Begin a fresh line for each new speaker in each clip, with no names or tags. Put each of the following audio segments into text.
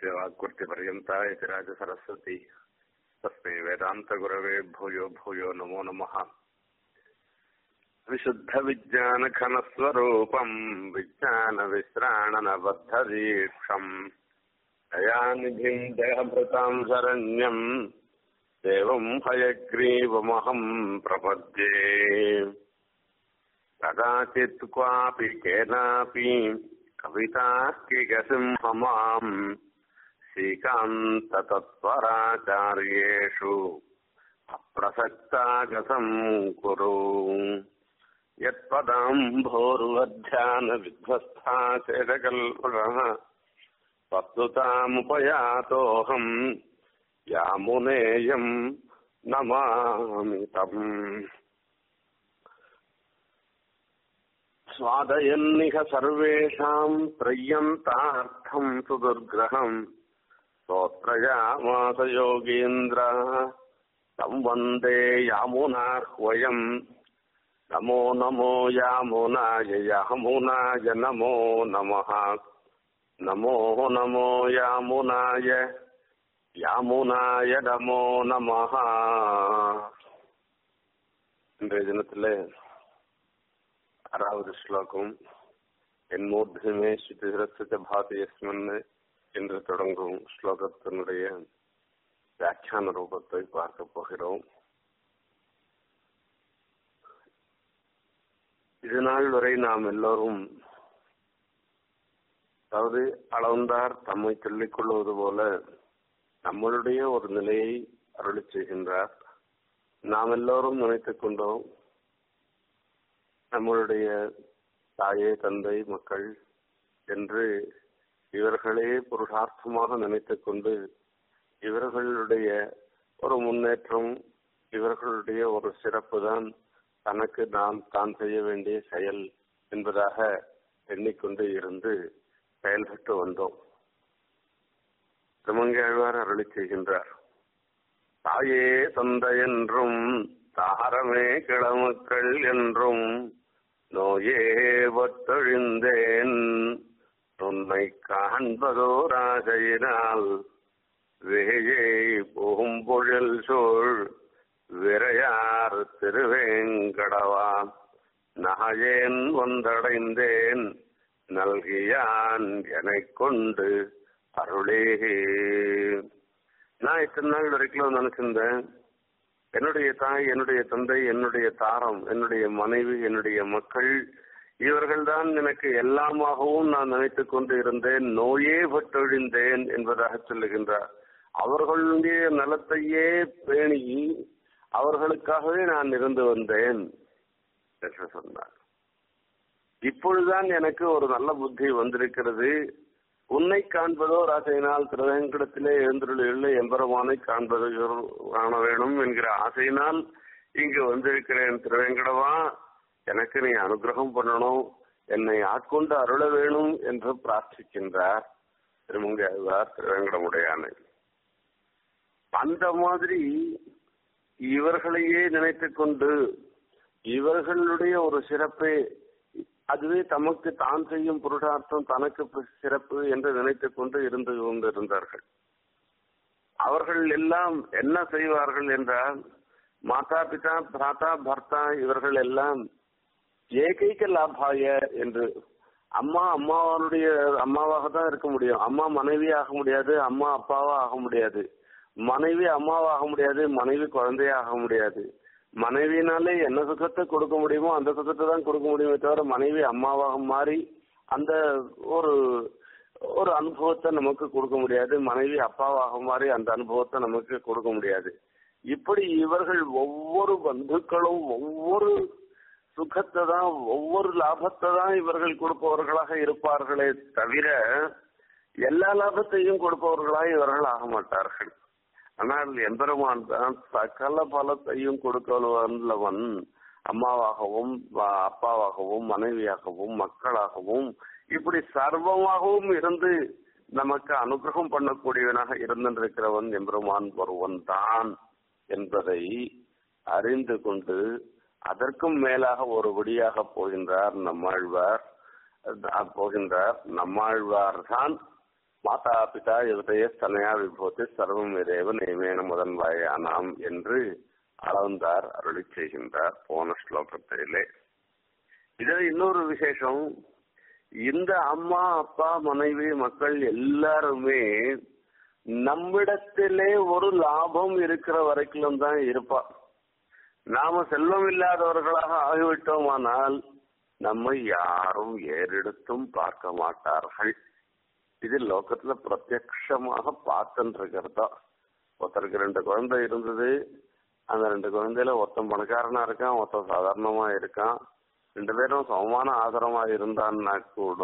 यस्य वाक्कृतिपर्यन्ता इति राजसरस्वती तस्मै वेदान्तगुरवे भूयो भूयो नमो नमः विशुद्धविज्ञानघनस्वरूपम् विज्ञानविश्राणनबद्धदीक्षम् दयानिधिम् देहभृताम् शरण्यम् देवम् हयग्रीवमहम् प्रपद्ये कदाचित् क्वापि केनापि कवितार्किकसिंहमाम् श्रीकान्ततत्पराचार्येषु अप्रसक्तागसम् कुरु यत्पदाम्भोरुवध्यानविध्वस्था चेदकल्पनः वस्तुतामुपयातोऽहम् यामुनेयम् नमामि तम् स्वादयन्निह सर्वेषाम् प्रय्यन्तार्थम् सुदुर्ग्रहम् स्तोत्रयामास योगीन्द्रः तम् वन्दे यामुनाह्वयम् नमो नमो यामुनाय यामुनाय नमो नमः नमो नमो यामुनाय யாமுனாய நமோ நமஹ இன்றைய தினத்திலே ஆறாவது ஸ்லோகம் என் மூர்த்திமே ஸ்ருதிரசித பாதி யஸ்மன் என்று தொடங்கும் ஸ்லோகத்தினுடைய வியாக்கியான ரூபத்தை பார்க்க போகிறோம் இது நாள் வரை நாம் எல்லோரும் அதாவது அளந்தார் தம்மை சொல்லிக் கொள்வது போல நம்மளுடைய ஒரு நிலையை அருளி செய்கின்றார் நாம் எல்லோரும் நினைத்துக் கொண்டோம் நம்மளுடைய தாயே தந்தை மக்கள் என்று இவர்களே புருஷார்த்தமாக நினைத்துக் கொண்டு இவர்களுடைய ஒரு முன்னேற்றம் இவர்களுடைய ஒரு சிறப்பு தான் தனக்கு நாம் தான் செய்ய வேண்டிய செயல் என்பதாக எண்ணிக்கொண்டு இருந்து செயல்பட்டு வந்தோம் திருமங்கையாழ்வார் அருளி செய்கின்றார் தாயே தந்தை என்றும் தாரமே கிளமக்கள் என்றும் நோயே ஒத்தொழிந்தேன் உன்னை காண்பதோ ராஜையினால் வேயை போகும் பொழில் சூழ் விரையார் திருவேங்கடவா நகையேன் வந்தடைந்தேன் நல்கியான் எனக் கொண்டு அருளே நான் இத்தனை நாள் வரைக்கும் நினைச்சிருந்தேன் என்னுடைய தாய் என்னுடைய தந்தை என்னுடைய தாரம் என்னுடைய மனைவி என்னுடைய மக்கள் இவர்கள்தான் எனக்கு எல்லாமாகவும் நான் நினைத்துக் கொண்டு இருந்தேன் நோயே பட்டொழிந்தேன் என்பதாக சொல்லுகின்றார் அவர்களுடைய நலத்தையே பேணி அவர்களுக்காகவே நான் இருந்து வந்தேன் என்று சொன்னார் இப்பொழுதுதான் எனக்கு ஒரு நல்ல புத்தி வந்திருக்கிறது உன்னை காண்பதோ ராசையினால் திருவேங்கடத்திலே எழுந்துள்ள எம்பெருமானை காண்பது காண வேணும் என்கிற ஆசையினால் இங்கு வந்திருக்கிறேன் திருவேங்கடவா எனக்கு நீ அனுகிரகம் பண்ணணும் என்னை ஆட்கொண்டு அருள வேணும் என்று பிரார்த்திக்கின்றார் திருமங்கை அழுவார் திருவேங்கடமுடையானை அந்த மாதிரி இவர்களையே நினைத்துக் கொண்டு இவர்களுடைய ஒரு சிறப்பை அதுவே தமக்கு தான் செய்யும் புருஷார்த்தம் தனக்கு சிறப்பு என்று நினைத்துக் கொண்டு இருந்து கொண்டிருந்தார்கள் அவர்கள் எல்லாம் என்ன செய்வார்கள் என்றால் மாதா பிதா பிராத்தா பர்த்தா இவர்கள் எல்லாம் ஏகைக்க லாபாய என்று அம்மா அம்மாவனுடைய அம்மாவாக தான் இருக்க முடியும் அம்மா மனைவி ஆக முடியாது அம்மா அப்பாவா ஆக முடியாது மனைவி அம்மாவாக முடியாது மனைவி குழந்தையாக முடியாது மனைவினாலே என்ன சுகத்தை கொடுக்க முடியுமோ அந்த சுகத்தை தான் கொடுக்க முடியுமே தவிர மனைவி அம்மாவாக மாறி அந்த ஒரு ஒரு அனுபவத்தை நமக்கு கொடுக்க முடியாது மனைவி அப்பாவாக மாறி அந்த அனுபவத்தை நமக்கு கொடுக்க முடியாது இப்படி இவர்கள் ஒவ்வொரு பந்துக்களும் ஒவ்வொரு சுகத்தை தான் ஒவ்வொரு லாபத்தை தான் இவர்கள் கொடுப்பவர்களாக இருப்பார்களே தவிர எல்லா லாபத்தையும் கொடுப்பவர்களாக இவர்கள் ஆக மாட்டார்கள் ஆனால் எம்பெருமான் தான் சகல பலத்தையும் கொடுக்க வல்லவன் அம்மாவாகவும் அப்பாவாகவும் மனைவியாகவும் மக்களாகவும் இப்படி சர்வமாகவும் இருந்து நமக்கு அனுகிரகம் பண்ணக்கூடியவனாக இருந்திருக்கிறவன் எம்பெருமான் ஒருவன் தான் என்பதை அறிந்து கொண்டு அதற்கும் மேலாக ஒரு வழியாக போகின்றார் நம்மாழ்வார் போகின்றார் நம்மாழ்வார் தான் மாதா பிதா யுவதைய தனையா விபூதி சர்வம் விதேவ நேமேன முதன்வாயானாம் என்று அளந்தார் அருளி செய்கின்றார் போன ஸ்லோகத்திலே இதுல இன்னொரு விசேஷம் இந்த அம்மா அப்பா மனைவி மக்கள் எல்லாருமே நம்மிடத்திலே ஒரு லாபம் இருக்கிற வரைக்கும் தான் இருப்பா நாம செல்வம் இல்லாதவர்களாக ஆகிவிட்டோமானால் நம்மை யாரும் ஏறெடுத்தும் பார்க்க மாட்டார்கள் இது லோகத்துல பிரத்யக்ஷமாக பார்த்துட்டு இருக்கிறதா ஒருத்தருக்கு ரெண்டு குழந்தை இருந்தது அந்த ரெண்டு குழந்தையில ஒருத்தன் பணக்காரனா இருக்கான் ஒருத்தன் சாதாரணமா இருக்கான் ரெண்டு பேரும் சமமான ஆதரமா இருந்தான்னா கூட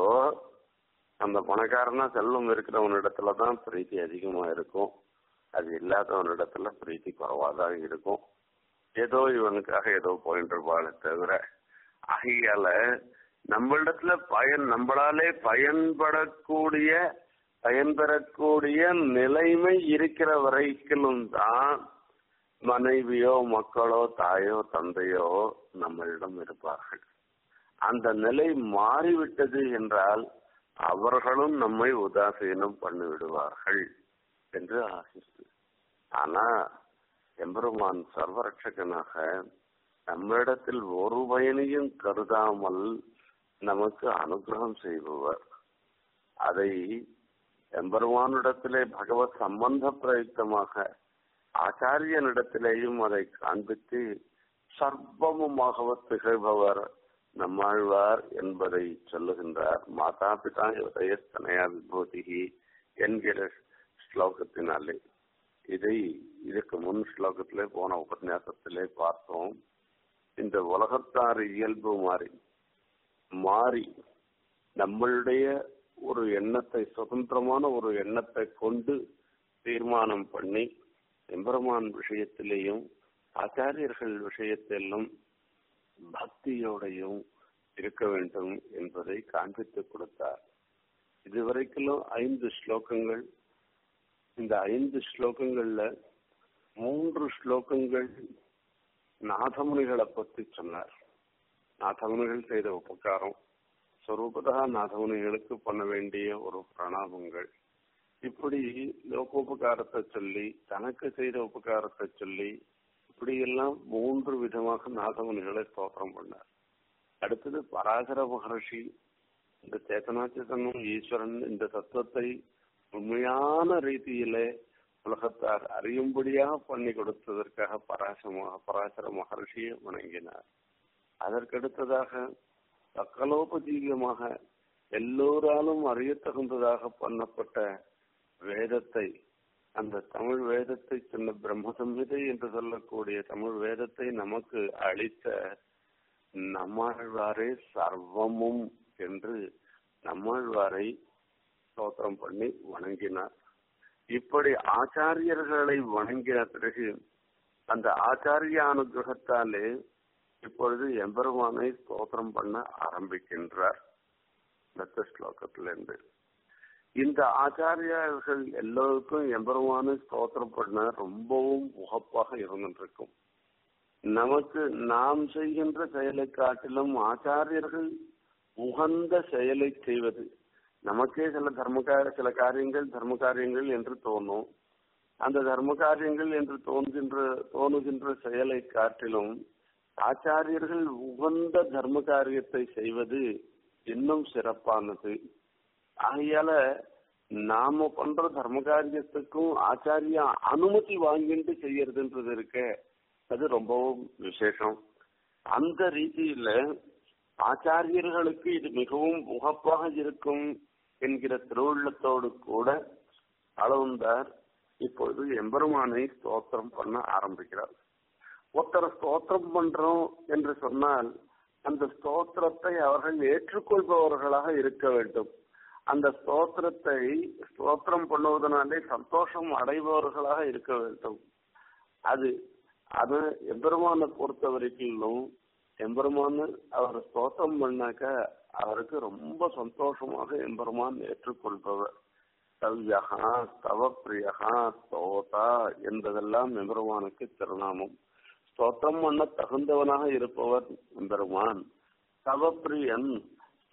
அந்த பணக்காரனா செல்வம் இருக்கிறவனிடத்துல தான் பிரீத்தி அதிகமா இருக்கும் அது இல்லாதவனிடத்துல பிரீத்தி குறைவா தான் இருக்கும் ஏதோ இவனுக்காக ஏதோ போயிட்டு இருப்பாளே தவிர ஆகையால நம்மளிடத்துல பயன் நம்மளாலே பயன்படக்கூடிய பயன்பெறக்கூடிய நிலைமை இருக்கிற வரைக்கும் தான் மனைவியோ மக்களோ தாயோ தந்தையோ நம்மளிடம் இருப்பார்கள் அந்த நிலை மாறிவிட்டது என்றால் அவர்களும் நம்மை உதாசீனம் பண்ணி விடுவார்கள் என்று ஆசித்து ஆனா எம்பெருமான் சர்வரட்சகனாக நம்மிடத்தில் ஒரு பயனையும் கருதாமல் நமக்கு அனுகிரகம் செய்பவர் அதை எம்பெருமானிடத்திலே பகவத் சம்பந்த பிரயுக்தமாக ஆச்சாரியனிடத்திலேயும் அதை காண்பித்து சர்வமுமாக திகழ்பவர் நம்மாழ்வார் என்பதை சொல்லுகின்றார் மாதா பிதா உதயஸ்தனயா விபூதிகி என்கிற ஸ்லோகத்தினாலே இதை இதுக்கு முன் ஸ்லோகத்திலே போன உபன்யாசத்திலே பார்த்தோம் இந்த உலகத்தார் இயல்பு மாறி மாறி நம்மளுடைய ஒரு எண்ணத்தை சுதந்திரமான ஒரு எண்ணத்தை கொண்டு தீர்மானம் பண்ணி எம்பெருமான் விஷயத்திலேயும் ஆச்சாரியர்கள் விஷயத்திலும் பக்தியோடையும் இருக்க வேண்டும் என்பதை காண்பித்து கொடுத்தார் இதுவரைக்கும் ஐந்து ஸ்லோகங்கள் இந்த ஐந்து ஸ்லோகங்கள்ல மூன்று ஸ்லோகங்கள் நாதமுனிகளை பற்றி சொன்னார் நாதமுனிகள் செய்த உபகாரம் சொரூபதா நாதமுனிகளுக்கு பண்ண வேண்டிய ஒரு பிரணாமங்கள் இப்படி லோகோபகாரத்தை சொல்லி தனக்கு செய்த உபகாரத்தை சொல்லி இப்படி எல்லாம் மூன்று விதமாக நாதமுனிகளை ஸ்தோத்திரம் பண்ணார் அடுத்தது பராசர மகர்ஷி இந்த சேத்தனாச்சேதனும் ஈஸ்வரன் இந்த தத்துவத்தை உண்மையான ரீதியிலே உலகத்தார் அறியும்படியாக பண்ணி கொடுத்ததற்காக பராசம பராசர மகர்ஷியை வணங்கினார் அதற்கடுத்ததாக சக்கலோபஜீவியமாக எல்லோராலும் அறியத்தகுந்ததாக பண்ணப்பட்ட வேதத்தை அந்த தமிழ் வேதத்தை சொன்ன பிரம்ம சம்ஹிதை என்று சொல்லக்கூடிய தமிழ் வேதத்தை நமக்கு அளித்த நம்மாழ்வாரே சர்வமும் என்று நம்மாழ்வாரை ஸ்தோத்திரம் பண்ணி வணங்கினார் இப்படி ஆச்சாரியர்களை வணங்கின பிறகு அந்த ஆச்சாரிய அனுகிரகத்தாலே இப்பொழுது எம்பெருமானை ஸ்தோத்திரம் பண்ண ஆரம்பிக்கின்றார் அடுத்த ஸ்லோகத்திலிருந்து இந்த ஆச்சாரியர்கள் எல்லோருக்கும் எம்பெருமானை ஸ்தோத்திரம் பண்ண ரொம்பவும் உகப்பாக இருந்துருக்கும் நமக்கு நாம் செய்கின்ற செயலை காட்டிலும் ஆச்சாரியர்கள் உகந்த செயலை செய்வது நமக்கே சில தர்மகார சில காரியங்கள் தர்ம காரியங்கள் என்று தோணும் அந்த தர்ம காரியங்கள் என்று தோன்கின்ற தோணுகின்ற செயலை காட்டிலும் ஆச்சாரியர்கள் உகந்த தர்ம காரியத்தை செய்வது இன்னும் சிறப்பானது ஆகையால நாம பண்ற தர்ம காரியத்துக்கும் ஆச்சாரிய அனுமதி வாங்கிட்டு செய்யறதுன்றது இருக்க அது ரொம்பவும் விசேஷம் அந்த ரீதியில ஆச்சாரியர்களுக்கு இது மிகவும் உகப்பாக இருக்கும் என்கிற திருவுள்ளத்தோடு கூட அளவுந்தார் இப்பொழுது எம்பெருமானை ஸ்தோத்திரம் பண்ண ஆரம்பிக்கிறார் ஒருத்தர் ஸ்தோத்திரம் பண்றோம் என்று சொன்னால் அந்த ஸ்தோத்திரத்தை அவர்கள் ஏற்றுக்கொள்பவர்களாக இருக்க வேண்டும் அந்த ஸ்தோத்திரத்தை ஸ்தோத்திரம் பண்ணுவதனாலே சந்தோஷம் அடைபவர்களாக இருக்க வேண்டும் அது அது எம்பெருமானை பொறுத்த வரைக்கும் எம்பெருமான் அவர் ஸ்தோத்திரம் பண்ணாக்க அவருக்கு ரொம்ப சந்தோஷமாக எம்பெருமான் ஏற்றுக்கொள்பவர் கவ்யகா ஸ்தவப்பிரியகா ஸ்தோதா என்பதெல்லாம் எம்பெருமானுக்கு திருநாமம் ஸ்தோத்திரம் பண்ண தகுந்தவனாக இருப்பவர் எம்பெருமான் ஸ்தவப்பிரியன்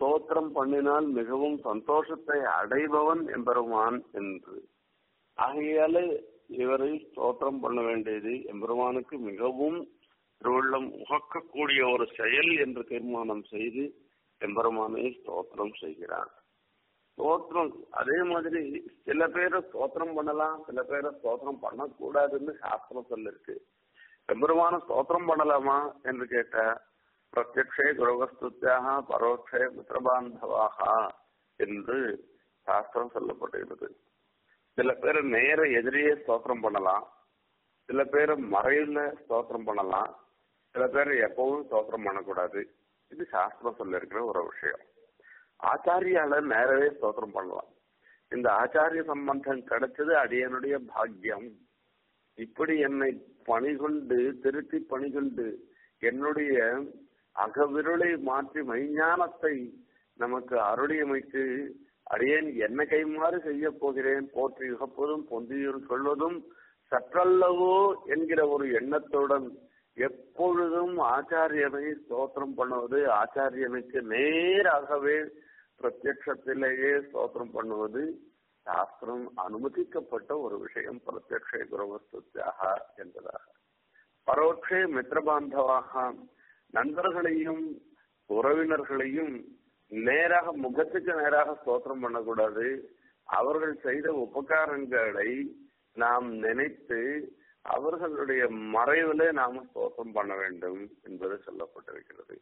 ஸ்தோத்திரம் பண்ணினால் மிகவும் சந்தோஷத்தை அடைபவன் எம்பெருமான் என்று ஆகையால இவரை ஸ்தோத்திரம் பண்ண வேண்டியது எம்பெருமானுக்கு மிகவும் திருவள்ளம் உகக்கக்கூடிய ஒரு செயல் என்று தீர்மானம் செய்து எம்பெருமானை ஸ்தோத்திரம் செய்கிறான் ஸ்தோத்திரம் அதே மாதிரி சில பேரை ஸ்தோத்திரம் பண்ணலாம் சில பேரை ஸ்தோத்திரம் பண்ணக்கூடாதுன்னு சாஸ்திரம் சொல்லிருக்கு எம்பெருமான ஸ்தோத்திரம் பண்ணலாமா என்று கேட்ட பிரத்யக்ஷே குருவஸ்துத்தியாக பரோட்சே மித்திரபாந்தவாக என்று சாஸ்திரம் சொல்லப்பட்டிருக்கிறது சில பேர் நேர எதிரியே ஸ்தோத்திரம் பண்ணலாம் சில பேர் மறையில ஸ்தோத்திரம் பண்ணலாம் சில பேர் எப்பவும் ஸ்தோத்திரம் பண்ணக்கூடாது இது சாஸ்திரம் சொல்லிருக்கிற ஒரு விஷயம் ஆச்சாரியால நேரவே ஸ்தோத்திரம் பண்ணலாம் இந்த ஆச்சாரிய சம்பந்தம் கிடைச்சது அடியனுடைய பாக்கியம் இப்படி என்னை பணிகொண்டு திருத்தி பணிகொண்டு என்னுடைய அகவிருளை மாற்றி மைஞானத்தை நமக்கு அருளியமைத்து அடியேன் என்ன கைமாறு செய்ய போகிறேன் போற்றி யுகப்பதும் பொந்தியூர் சொல்வதும் சற்றல்லவோ என்கிற ஒரு எண்ணத்துடன் எப்பொழுதும் ஆச்சாரியனை ஸ்தோத்திரம் பண்ணுவது ஆச்சாரியனுக்கு நேராகவே பிரத்யட்சத்திலேயே ஸ்தோத்திரம் பண்ணுவது சாஸ்திரம் அனுமதிக்கப்பட்ட ஒரு விஷயம் பிரத்யக்ஷ குருவஸ்துத்தியாக என்பதாக பரோட்சே மித்திரபாந்தவாக நண்பர்களையும் உறவினர்களையும் நேராக முகத்துக்கு நேராக ஸ்தோத்திரம் பண்ணக்கூடாது அவர்கள் செய்த உபகாரங்களை நாம் நினைத்து அவர்களுடைய மறைவிலே நாம ஸ்தோத்திரம் பண்ண வேண்டும் என்பது சொல்லப்பட்டிருக்கிறது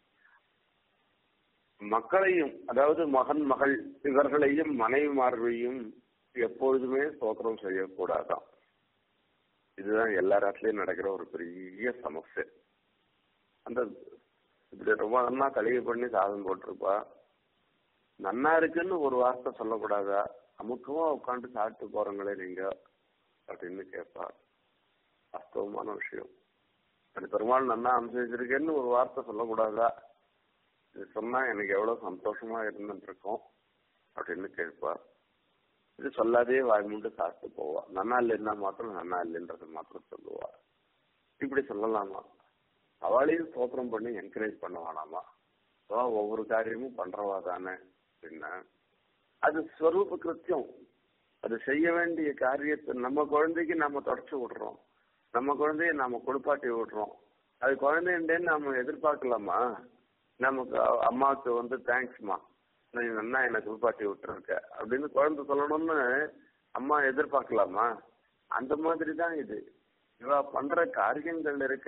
மக்களையும் அதாவது மகன் மகள் இவர்களையும் மனைவிமார்களையும் எப்பொழுதுமே ஸ்தோத்திரம் செய்யக்கூடாதான் இதுதான் எல்லா இடத்துலயும் நடக்கிற ஒரு பெரிய சமஸ்ய அந்த இப்படி ரொம்ப நன்னா கழுவி பண்ணி சாதம் போட்டிருப்பா நன்னா இருக்குன்னு ஒரு வார்த்தை சொல்லக்கூடாதா அமுக்கமா உட்காந்து சாப்பிட்டு போறங்களே நீங்க அப்படின்னு கேட்பா வாஸ்தவமான விஷயம் அது பெருமாள் நன்னா அனுசரிச்சிருக்கேன்னு ஒரு வார்த்தை சொல்லக்கூடாதா இது சொன்னா எனக்கு எவ்வளவு சந்தோஷமா இருந்துட்டு இருக்கோம் அப்படின்னு கேட்பா இது சொல்லாதே வாய் மூண்டு சாப்பிட்டு போவா நன்னா இல்லைன்னா மாத்திரம் நன்னா இல்லைன்றதை மாத்திரம் சொல்லுவா இப்படி சொல்லலாமா அவளையும் ஸ்தோத்திரம் பண்ணி என்கரேஜ் பண்ண வேணாமா ஒவ்வொரு காரியமும் பண்றவா தானே அப்படின்னா அது ஸ்வரூப கிருத்தியம் அது செய்ய வேண்டிய காரியத்தை நம்ம குழந்தைக்கு நம்ம தொடச்சு விடுறோம் நம்ம குழந்தைய நம்ம குளிப்பாட்டி விடுறோம் அது குழந்தைண்டேன்னு நம்ம எதிர்பார்க்கலாமா நமக்கு அம்மாவுக்கு வந்து தேங்க்ஸ்மா நீ நல்லா என்னை குளிப்பாட்டி விட்டுருக்க அப்படின்னு குழந்தை சொல்லணும்னு அம்மா எதிர்பார்க்கலாமா அந்த மாதிரி தான் இது இவ பண்ற காரியங்கள் இருக்க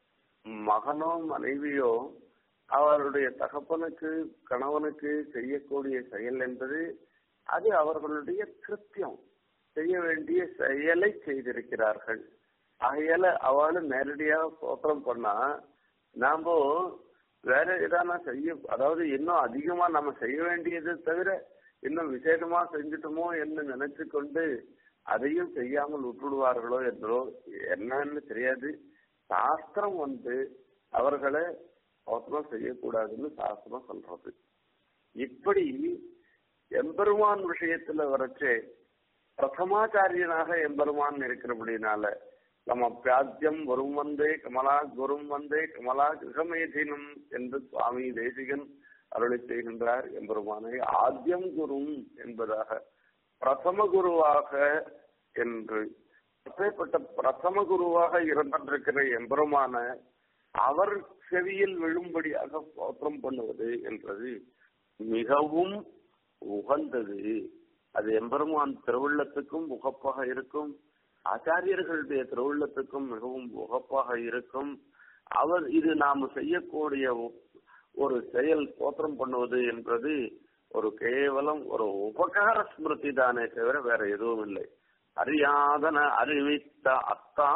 மகனோ மனைவியோ அவருடைய தகப்பனுக்கு கணவனுக்கு செய்யக்கூடிய செயல் என்பது அது அவர்களுடைய கிருத்தியம் செய்ய வேண்டிய செயலை செய்திருக்கிறார்கள் ஆகையால அவளும் நேரடியாக சோத்திரம் பண்ணா நாம வேற எதானா செய்ய அதாவது இன்னும் அதிகமா நம்ம செய்ய வேண்டியது தவிர இன்னும் விசேஷமா செஞ்சுட்டோமோ என்று நினைச்சு கொண்டு அதையும் செய்யாமல் விட்டுடுவார்களோ என்றோ என்னன்னு தெரியாது சாஸ்திரம் வந்து அவர்களை அவசரம் செய்யக்கூடாதுன்னு சாஸ்திரம் சொல்றது இப்படி எம்பெருமான் விஷயத்துல வரைச்சே பிரதமாச்சாரியனாக எம்பெருமான் இருக்கிறபடினால நம்ம பிராத்தியம் வரும் வந்தே கமலா குரும் வந்தே கமலா கிரகமேதினம் என்று சுவாமி தேசிகன் அருளி செய்கின்றார் எம்பெருமானை ஆத்தியம் குரும் என்பதாக பிரதம குருவாக என்று அப்பேற்பட்ட பிரதம குருவாக இருந்திருக்கிற எம்பெருமான அவர் செவியில் விழும்படியாக ஸ்தோத்திரம் பண்ணுவது என்றது மிகவும் உகந்தது அது எம்பெருமான் திருவுள்ளத்துக்கும் உகப்பாக இருக்கும் ஆச்சாரியர்களுடைய திருவுள்ளத்துக்கும் மிகவும் உகப்பாக இருக்கும் அவர் இது நாம் செய்யக்கூடிய ஒரு செயல் ஸ்தோத்திரம் பண்ணுவது என்பது ஒரு கேவலம் ஒரு உபகார ஸ்மிருதி தானே தவிர வேற எதுவும் இல்லை அறியாதன அறிவித்த அத்தா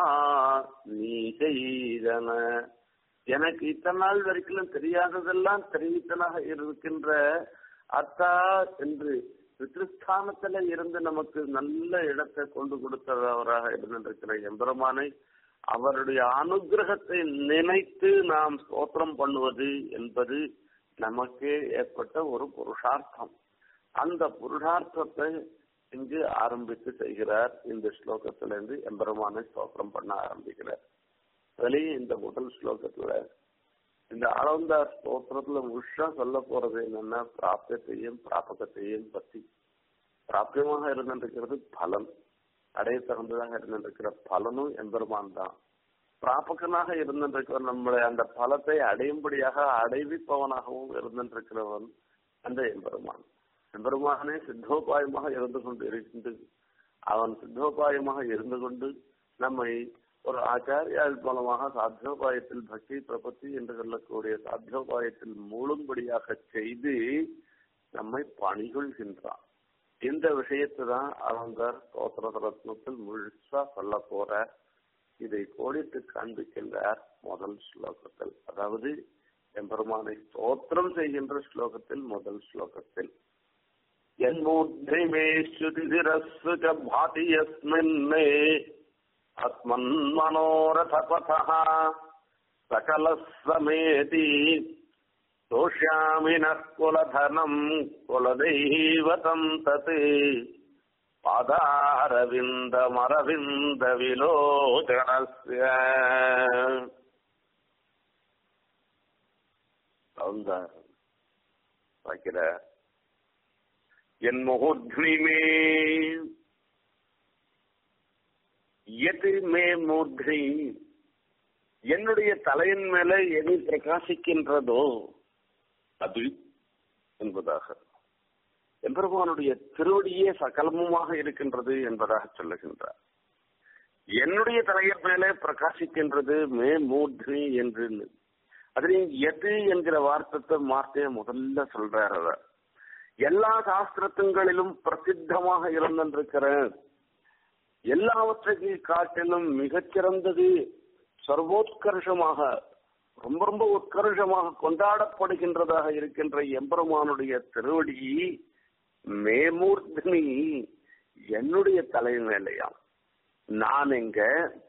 நீ செய்தன எனக்கு இத்தனை நாள் வரைக்கும் தெரியாததெல்லாம் தெரிவித்தனாக இருக்கின்ற அத்தா என்று பித்ருஸ்தானத்துல இருந்து நமக்கு நல்ல இடத்தை கொண்டு கொடுத்தவராக இருந்திருக்கிற எம்பெருமானை அவருடைய அனுகிரகத்தை நினைத்து நாம் ஸ்தோத்திரம் பண்ணுவது என்பது நமக்கே ஏற்பட்ட ஒரு புருஷார்த்தம் அந்த புருஷார்த்தத்தை இங்கு ஆரம்பித்து செய்கிறார் இந்த ஸ்லோகத்திலிருந்து எம்பெருமானை ஸ்தோத்திரம் பண்ண ஆரம்பிக்கிறார் அதுலேயும் இந்த முதல் ஸ்லோகத்துல இந்த ஆளவந்தார் ஸ்தோத்திரத்துல முழுசா சொல்ல போறது என்னன்னா பிராப்தத்தையும் பிராபகத்தையும் பத்தி பிராப்தியமாக இருந்திருக்கிறது பலன் அடைய தகுந்ததாக இருந்திருக்கிற பலனும் எம்பெருமான் தான் பிராபகனாக இருந்திருக்கிற நம்மளை அந்த பலத்தை அடையும்படியாக அடைவிப்பவனாகவும் இருந்திருக்கிறவன் அந்த எம்பெருமான் எம்பெருமானே சித்தோபாயமாக இருந்து கொண்டு இருந்து அவன் சித்தோபாயமாக இருந்து கொண்டு நம்மை ஒரு ஆச்சாரியால் மூலமாக சாத்தியோபாயத்தில் பக்தி பிரபத்தி என்று சொல்லக்கூடிய சாத்தியோபாயத்தில் மூழும்படியாக செய்து நம்மை பணிகொள்கின்றான் இந்த விஷயத்தை தான் அவங்க ஸ்தோத்திர ரத்னத்தில் முழுசா சொல்ல போற இதை கோடிட்டு காண்பிக்கின்றார் முதல் ஸ்லோகத்தில் அதாவது எம்பெருமானை ஸ்தோத்திரம் செய்கின்ற ஸ்லோகத்தில் முதல் ஸ்லோகத்தில் यन्मूर्ध्निमे श्रुतिधिरस्सु च भाति यस्मिन्मे अस्मन्मनोरथपथः सकलः समेति दोष्यामि नः कुलधनम् कुलदैवतम् तत् पादारविन्दमरविन्दविलोचनस्य சௌந்தாரம் வைக்கிற என் முகூர்த்தி மே எது மே மூர்த்தி என்னுடைய தலையின் மேல எது பிரகாசிக்கின்றதோ அது என்பதாக எம்பெருமானுடைய திருவடியே சகலமுமாக இருக்கின்றது என்பதாக சொல்லுகின்றார் என்னுடைய தலையின் மேலே பிரகாசிக்கின்றது மே மூர்த்தி என்று அதுலயும் எது என்கிற வார்த்தத்தை வார்த்தைய முதல்ல சொல்றார் அவர் எல்லா சாஸ்திரத்துங்களிலும் பிரசித்தமாக இருந்திருக்கிற எல்லாவற்றையும் காட்டிலும் மிகச்சிறந்தது சர்வோத்கர்ஷமாக ரொம்ப ரொம்ப உத்கர்ஷமாக கொண்டாடப்படுகின்றதாக இருக்கின்ற எம்பெருமானுடைய திருவடி மேமூர்த்தினி என்னுடைய தலை மேலையாம் நான் எங்க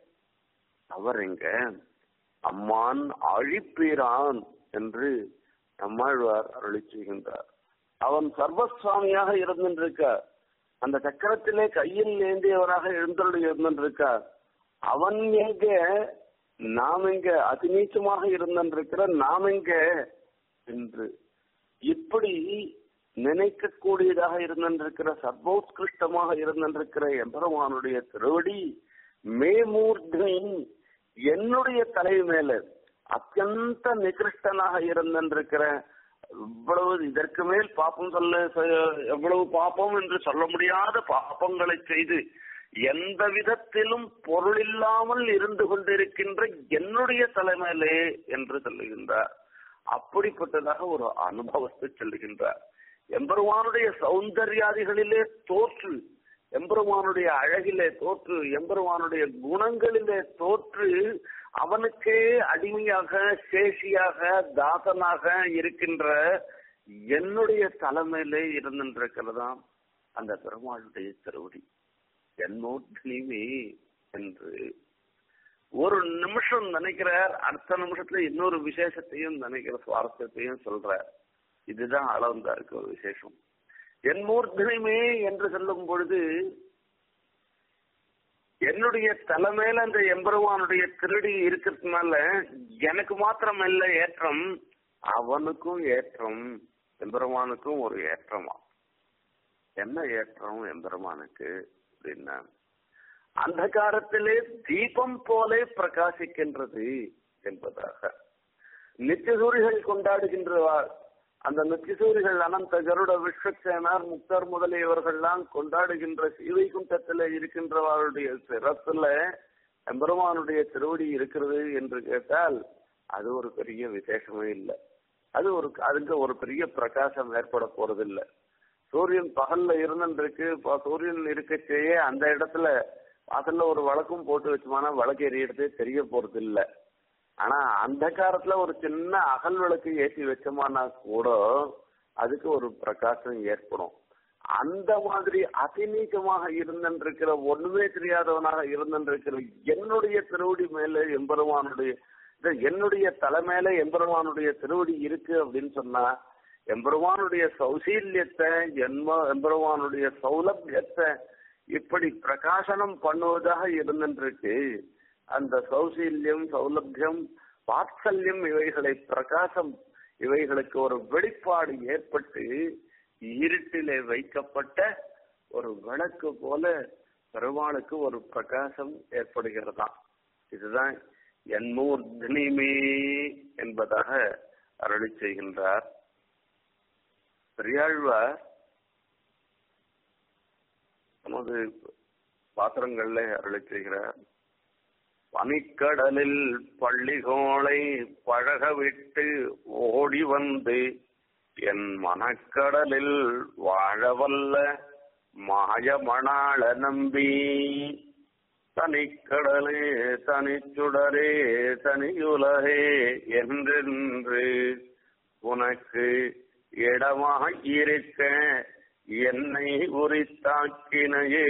அவர் எங்க அம்மான் அழிப்பீரான் என்று நம்மாழ்வார் அருளி செய்கின்றார் அவன் சர்வசுவாமியாக இருந்திருக்க அந்த சக்கரத்திலே கையில் ஏந்தியவராக எழுந்தருள் இருந்திருக்க அவன் எங்க நாம் எங்க அதிநீச்சமாக இருந்திருக்கிற நாம் எங்க என்று இப்படி நினைக்கக்கூடியதாக இருந்திருக்கிற சர்வோத்கிருஷ்டமாக இருந்திருக்கிற எம்பெருமானுடைய திருவடி மேமூர்த்தி என்னுடைய தலை மேல அத்தியந்த நிகிருஷ்டனாக இருந்திருக்கிற இவ்வளவு இதற்கு மேல் பாப்பம் சொல்ல எவ்வளவு பாப்பம் என்று சொல்ல முடியாத பாப்பங்களை செய்து எந்த விதத்திலும் பொருள் இல்லாமல் இருந்து கொண்டிருக்கின்ற என்னுடைய தலைமையிலே என்று சொல்லுகின்றார் அப்படிப்பட்டதாக ஒரு அனுபவத்தை சொல்லுகின்றார் எம்பெருமானுடைய சௌந்தர்யாதிகளிலே தோற்று எம்பெருமானுடைய அழகிலே தோற்று எம்பெருமானுடைய குணங்களிலே தோற்று அவனுக்கே அடிமையாக சேஷியாக தாசனாக இருக்கின்ற என்னுடைய தலைமையிலே இருந்திருக்கிறதாம் அந்த பெருமாளுடைய திருவடி என்னோட்னிமே என்று ஒரு நிமிஷம் நினைக்கிறார் அடுத்த நிமிஷத்துல இன்னொரு விசேஷத்தையும் நினைக்கிற சுவாரஸ்யத்தையும் சொல்றார் இதுதான் அளவுந்தா இருக்கு ஒரு விசேஷம் என் மூர்த்தனிமே என்று சொல்லும் பொழுது என்னுடைய தலைமையில அந்த எம்பெருமானுடைய திருடி இருக்கிறதுனால எனக்கு மாத்திரம் இல்ல ஏற்றம் அவனுக்கும் ஏற்றம் எம்பெருமானுக்கும் ஒரு ஏற்றமா என்ன ஏற்றம் எம்பெருமானுக்கு அப்படின்னா அந்த காலத்திலே தீபம் போலே பிரகாசிக்கின்றது என்பதாக நித்தியசூரிகள் கொண்டாடுகின்றவார் அந்த நித்தியசூரிகள் அனந்த கருட விஸ்வக்சேனார் முக்தர் முதலியவர்கள்லாம் கொண்டாடுகின்ற ஸ்ரீவைகுண்டத்தில் இருக்கின்றவர்களுடைய சிரத்துல எம்பெருமானுடைய திருவடி இருக்கிறது என்று கேட்டால் அது ஒரு பெரிய விசேஷமே இல்லை அது ஒரு அதுக்கு ஒரு பெரிய பிரகாசம் ஏற்பட போறதில்லை சூரியன் பகல்ல இருந்துருக்கு இப்போ சூரியன் இருக்கச்சேயே அந்த இடத்துல வாசல்ல ஒரு வழக்கும் போட்டு வச்சோம்னா வழக்கு எறியறதே தெரிய போறது இல்லை ஆனா அந்த காலத்துல ஒரு சின்ன அகல் விளக்கு ஏற்றி வச்சோம்னா கூட அதுக்கு ஒரு பிரகாசம் ஏற்படும் அந்த மாதிரி அதிநீக்கமாக இருந்திருக்கிற ஒண்ணுமே தெரியாதவனாக இருந்திருக்கிற என்னுடைய திருவடி மேல எம்பெருமானுடைய என்னுடைய தலைமையில எம்பெருமானுடைய திருவடி இருக்கு அப்படின்னு சொன்னா எம்பெருமானுடைய சௌசீல்யத்தை என்ம எம்பெருமானுடைய சௌலபியத்தை இப்படி பிரகாசனம் பண்ணுவதாக இருந்துருக்கு அந்த சௌசீல்யம் சௌலபியம் வாத்சல்யம் இவைகளை பிரகாசம் இவைகளுக்கு ஒரு வெளிப்பாடு ஏற்பட்டு இருட்டிலே வைக்கப்பட்ட ஒரு விளக்கு போல பெருமாளுக்கு ஒரு பிரகாசம் ஏற்படுகிறதா இதுதான் என்மூர்தனிமே என்பதாக அருளி செய்கின்றார் பெரியாழ்வார் நமது பாத்திரங்கள்ல அருளி செய்கிறார் பனிக்கடலில் பள்ளிகோளை பழக விட்டு ஓடி வந்து என் மனக்கடலில் வாழவல்ல மாயமணாள நம்பி தனிக்கடலே தனிச்சுடரே தனியுலகே என்றென்று உனக்கு இடமாக இருக்க என்னை உரித்தாக்கினையே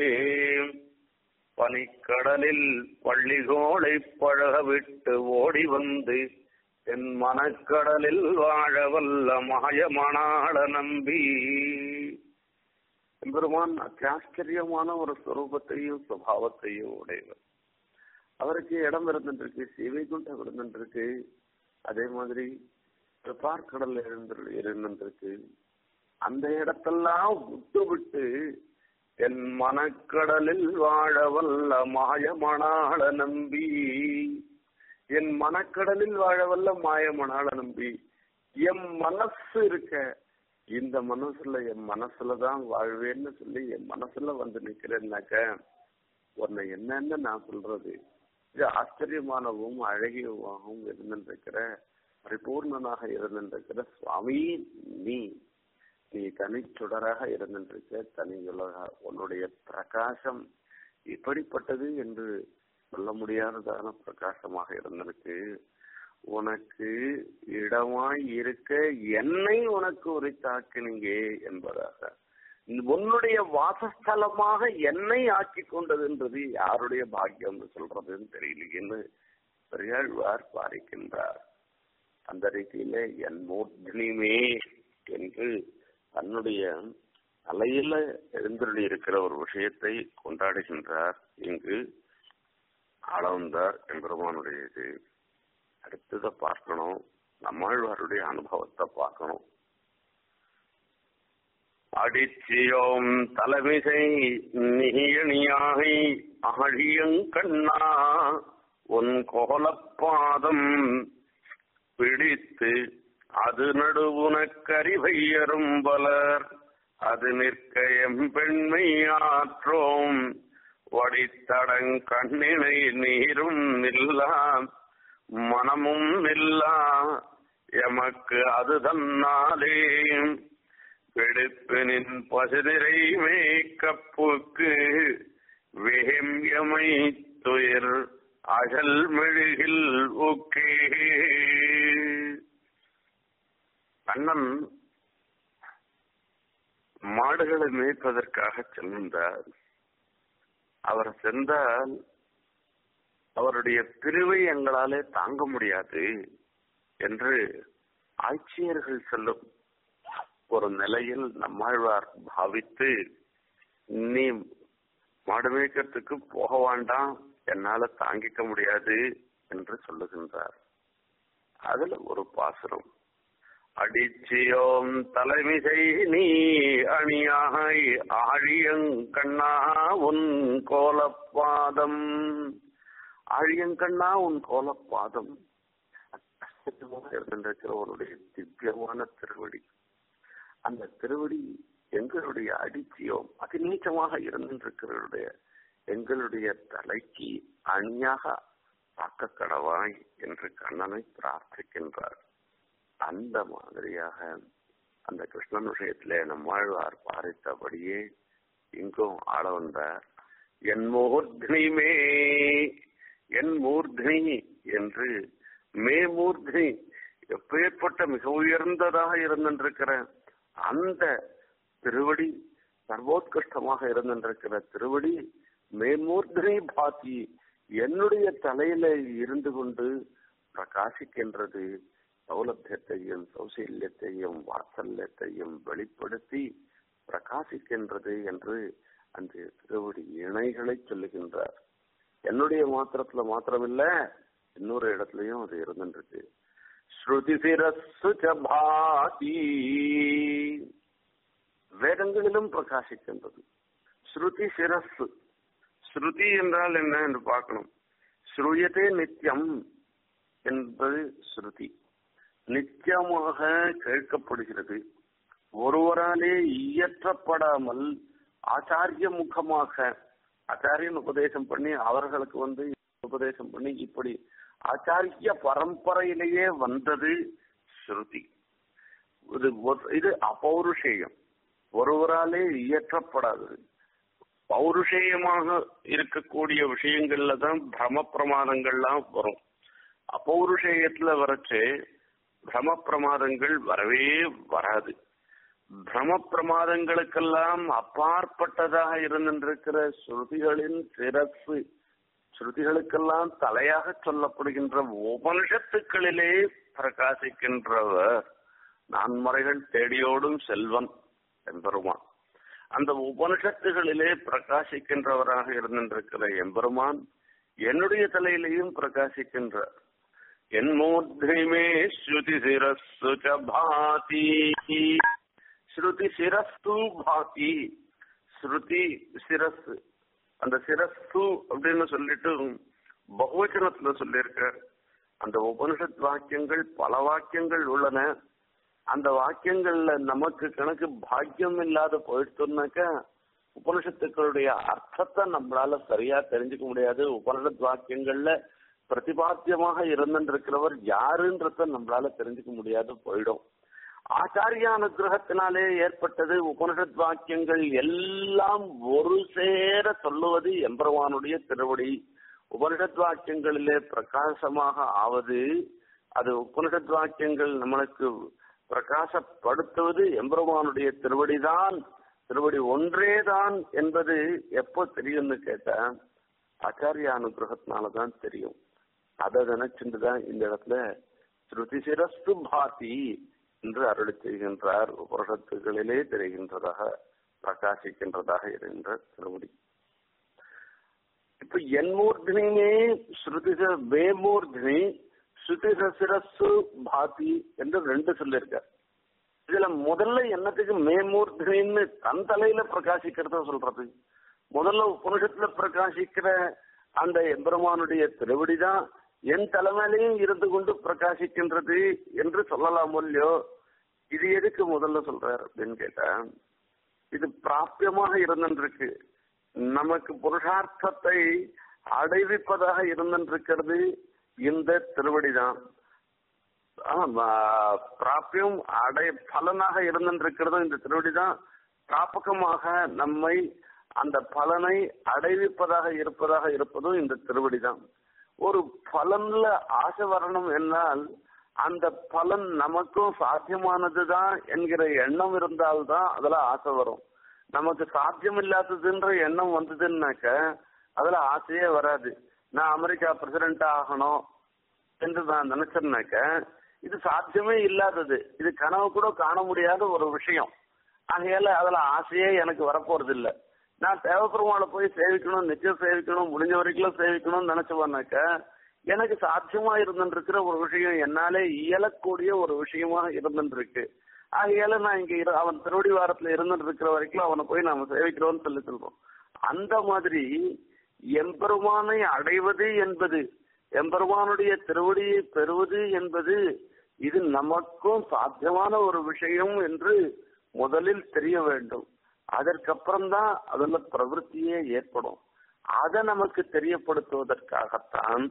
பனிக்கடலில் பள்ளிகோளை பழக விட்டு ஓடி வந்து என் மனக்கடலில் வாழ வல்ல மாயமணாள நம்பி எம்பெருமான் அத்தியாச்சரியமான ஒரு ஸ்வரூபத்தையும் சுபாவத்தையும் உடையவர் அவருக்கு இடம் இருந்துருக்கு சிவைகுண்டம் இருந்துருக்கு அதே மாதிரி பார்க்கடல் இருந்து இருந்துருக்கு அந்த இடத்தெல்லாம் விட்டு விட்டு என் மனக்கடலில் வாழ வல்ல மாயமணாள நம்பி என் மனக்கடலில் வாழ வல்ல மாயமணாள நம்பி என் மனசு இருக்க இந்த மனசுல என் மனசுலதான் வாழ்வேன்னு சொல்லி என் மனசுல வந்து நிக்கிறேன்னாக்க உன்னை என்னன்னு நான் சொல்றது இது ஆச்சரியமானவும் அழகியமாகவும் இருந்திருக்கிற பரிபூர்ணனாக இருந்திருக்கிற சுவாமி நீ நீ தனிச்சுடராக இருந்திருக்க தனி உலக உன்னுடைய பிரகாசம் இப்படிப்பட்டது என்று சொல்ல முடியாததான பிரகாசமாக இருந்திருக்கு உனக்கு இடமாய் இருக்க என்னை உனக்கு உரித்தாக்கினீங்க என்பதாக உன்னுடைய வாசஸ்தலமாக என்னை ஆக்கி கொண்டது என்பது யாருடைய பாக்கியம் சொல்றதுன்னு தெரியலையேன்னு பெரியாழ்வார் பாரிக்கின்றார் அந்த ரீதியில என் மூர்த்தினிமே என்று தன்னுடைய தலையில எழுந்தருளி இருக்கிற ஒரு விஷயத்தை கொண்டாடுகின்றார் இங்கு ஆளவந்தார் எம்பெருமானுடைய இது அடுத்ததை பார்க்கணும் நம்மாழ்வாருடைய அனுபவத்தை பார்க்கணும் அடிச்சியோம் தலைமிசை நீயணியாகை அழியங்கண்ணா உன் கோலப்பாதம் பிடித்து அது நடுவுனக்கறிவையரும் பலர் அது நிற்க எம்பெண்மை ஆற்றோம் வடித்தடங் கண்ணினை நீரும் இல்லா மனமும் இல்லா எமக்கு அது தன்னாலே வெடுப்பினின் பசுதிரை மேய்க்கப்புக்கு வேம்பியமை துயர் அகல் மெழுகில் ஊக்கே கண்ணன் மாடுகளை மேய்ப்பதற்காக சென்றார் அவர் சென்றால் அவருடைய பிரிவை எங்களாலே தாங்க முடியாது என்று ஆட்சியர்கள் சொல்லும் ஒரு நிலையில் நம்மாழ்வார் பாவித்து நீ மாடு மேய்க்கிறதுக்கு போக வேண்டாம் என்னால தாங்கிக்க முடியாது என்று சொல்லுகின்றார் அதுல ஒரு பாசுரம் அடிச்சியோம் தலைமிசை நீ அணியாய் ஆழியங்கண்ணா உன் கோலப்பாதம் ஆழியங்கண்ணா உன் கோலப்பாதம் இருந்திருக்கிறவனுடைய திவ்யமான திருவடி அந்த திருவடி எங்களுடைய அடிச்சியோம் அதிநீச்சமாக இருந்திருக்கிறவருடைய எங்களுடைய தலைக்கு அணியாக ஆக்க கடவாய் என்று கண்ணனை பிரார்த்திக்கின்றார் அந்த மாதிரியாக அந்த கிருஷ்ணன் விஷயத்திலே நம்மாழ்வார் பாரித்தபடியே இங்கும் ஆள வந்தார் என் மூர்த்தினிமே என் மூர்த்தினி என்று மே மூர்த்தினி எப்பேற்பட்ட மிக உயர்ந்ததாக இருந்திருக்கிற அந்த திருவடி சர்வோத்கிருஷ்டமாக இருந்திருக்கிற திருவடி மேமூர்தினி பாத்தி என்னுடைய தலையில இருந்து கொண்டு பிரகாசிக்கின்றது சௌலபியத்தையும் சௌசல்யத்தையும் வாத்சல்யத்தையும் வெளிப்படுத்தி பிரகாசிக்கின்றது என்று அந்த திருவடி இணைகளை சொல்லுகின்றார் என்னுடைய மாத்திரத்துல மாத்திரமில்ல இன்னொரு இடத்துலயும் அது இருந்துருக்கு ஸ்ருதி சிரஸ்ஸு ச பாதி வேதங்களிலும் பிரகாசிக்கின்றது ஸ்ருதி சிரஸ்ஸு ஸ்ருதி என்றால் என்ன என்று பார்க்கணும் ஸ்ருயதே நித்தியம் என்பது ஸ்ருதி நித்தியமாக கேட்கப்படுகிறது ஒருவராலே இயற்றப்படாமல் ஆச்சாரிய முகமாக ஆச்சாரியன் உபதேசம் பண்ணி அவர்களுக்கு வந்து உபதேசம் பண்ணி இப்படி ஆச்சாரிய பரம்பரையிலேயே வந்தது ஸ்ருதி இது ஒரு- இது அபௌருஷேயம் ஒருவராலே இயற்றப்படாதது பௌருஷேயமாக இருக்கக்கூடிய விஷயங்கள்ல தான் பிரம பிரமாதங்கள்லாம் வரும் அப்பௌருஷேயத்துல வரச்சு பிரம பிரமாதங்கள் வரவே வராது பிரம பிரமாதங்களுக்கெல்லாம் அப்பாற்பட்டதாக இருந்திருக்கிற ஸ்ருதிகளின் சிறப்பு ஸ்ருதிகளுக்கெல்லாம் தலையாக சொல்லப்படுகின்ற உபனிஷத்துக்களிலே பிரகாசிக்கின்றவர் நான்மறைகள் தேடியோடும் செல்வன் எம்பெருமான் அந்த உபனிஷத்துகளிலே பிரகாசிக்கின்றவராக இருந்திருக்கிற எம்பெருமான் என்னுடைய தலையிலேயும் பிரகாசிக்கின்றார் என் மூர்த்திமே ஸ்ருதி சிரஸ்ஸு ச பாதி ஸ்ருதி சிரஸ்து பாதி ஸ்ருதி சிரஸ் அந்த சிரஸ்து அப்படின்னு சொல்லிட்டு பகுவச்சனத்துல சொல்லியிருக்கார் அந்த உபனிஷத் வாக்கியங்கள் பல வாக்கியங்கள் உள்ளன அந்த வாக்கியங்கள்ல நமக்கு கணக்கு பாக்கியம் இல்லாத போயிடுத்தோம்னாக்கா உபனிஷத்துக்களுடைய அர்த்தத்தை நம்மளால சரியா தெரிஞ்சுக்க முடியாது உபனிஷத் வாக்கியங்கள்ல பிரதிபாத்தியமாக இருந்திருக்கிறவர் யாருன்றத நம்மளால தெரிஞ்சுக்க முடியாது போயிடும் ஆச்சாரிய அனுகிரகத்தினாலே ஏற்பட்டது உபனிஷத் வாக்கியங்கள் எல்லாம் ஒரு சேர சொல்லுவது எம்பெருமானுடைய திருவடி உபனிஷத் வாக்கியங்களிலே பிரகாசமாக ஆவது அது உபனிஷத் வாக்கியங்கள் நம்மளுக்கு பிரகாசப்படுத்துவது எம்பெருமானுடைய திருவடிதான் திருவடி ஒன்றேதான் என்பது எப்போ தெரியும்னு கேட்டா ஆச்சாரிய அனுகிரகத்தினாலதான் தெரியும் அதை நினைச்சுட்டுதான் இந்த இடத்துல ஸ்ருதி சிரஸ்து பாதி என்று அருளி செய்கின்றார் உபனிஷத்துகளிலே தெரிகின்றதாக பிரகாசிக்கின்றதாக இருக்கின்ற திருவடி இப்ப என் மூர்த்தினியே ஸ்ருதி ச- வே மூர்த்தினி ஸ்ருதி சிரஸ்ஸு பாதி என்று ரெண்டு சொல்லியிருக்கார் இதுல முதல்ல என்னத்துக்கு மேமூர்த்தினின்னு தன் தலையில பிரகாசிக்கிறத சொல்றது முதல்ல உபனிஷத்துல பிரகாசிக்கிற அந்த எம்பெருமானுடைய திருவடிதான் என் தலைமையிலையும் இருந்து கொண்டு பிரகாசிக்கின்றது என்று சொல்லலாம் இல்லையோ இது எதுக்கு முதல்ல சொல்றார் அப்படின்னு கேட்டா இது பிராபியமாக இருந்திருக்கு நமக்கு புருஷார்த்தத்தை அடைவிப்பதாக இருந்திருக்கிறது இந்த திருவடிதான் ஆமா, பிராபியம் அடை பலனாக இருந்திருக்கிறதும் இந்த திருவடிதான் பிராபகமாக நம்மை அந்த பலனை அடைவிப்பதாக இருப்பதாக இருப்பதும் இந்த திருவடிதான் ஒரு பலன்ல ஆசை வரணும் என்னால் அந்த பலன் நமக்கும் சாத்தியமானதுதான் என்கிற எண்ணம் இருந்தால்தான் அதுல ஆசை வரும் நமக்கு சாத்தியம் இல்லாததுன்ற எண்ணம் வந்ததுன்னாக்க அதுல ஆசையே வராது நான் அமெரிக்கா பிரசிடென்ட் ஆகணும் என்று நான் நினைச்சேன்னாக்க இது சாத்தியமே இல்லாதது இது கனவு கூட காண முடியாத ஒரு விஷயம் ஆகையால அதுல ஆசையே எனக்கு வரப்போறது இல்ல நான் தேவப்பெருமாளை போய் சேவிக்கணும் நிச்சயம் சேவிக்கணும் முடிஞ்ச வரைக்கும் சேவிக்கணும்னு நினைச்சுவானாக்க எனக்கு சாத்தியமா இருந்துருக்கிற ஒரு விஷயம் என்னாலே இயலக்கூடிய ஒரு விஷயமா இருந்துருக்கு ஆகையால நான் இங்க இரு- அவன் திருவடி வாரத்துல இருந்துட்டு இருக்கிற வரைக்கும் அவனை போய் நாம சேவிக்கிறோம்னு சொல்லி சொல்றோம் அந்த மாதிரி எம்பெருமானை அடைவது என்பது எம்பெருமானுடைய திருவடியை பெறுவது என்பது இது நமக்கும் சாத்தியமான ஒரு விஷயம் என்று முதலில் தெரிய வேண்டும் அதற்கப்புறம்தான் அதுல பிரவೃತ್ತಿயே ஏற்படும் அதை நமக்கு தெரியப்படுத்துவதற்காகத்தான்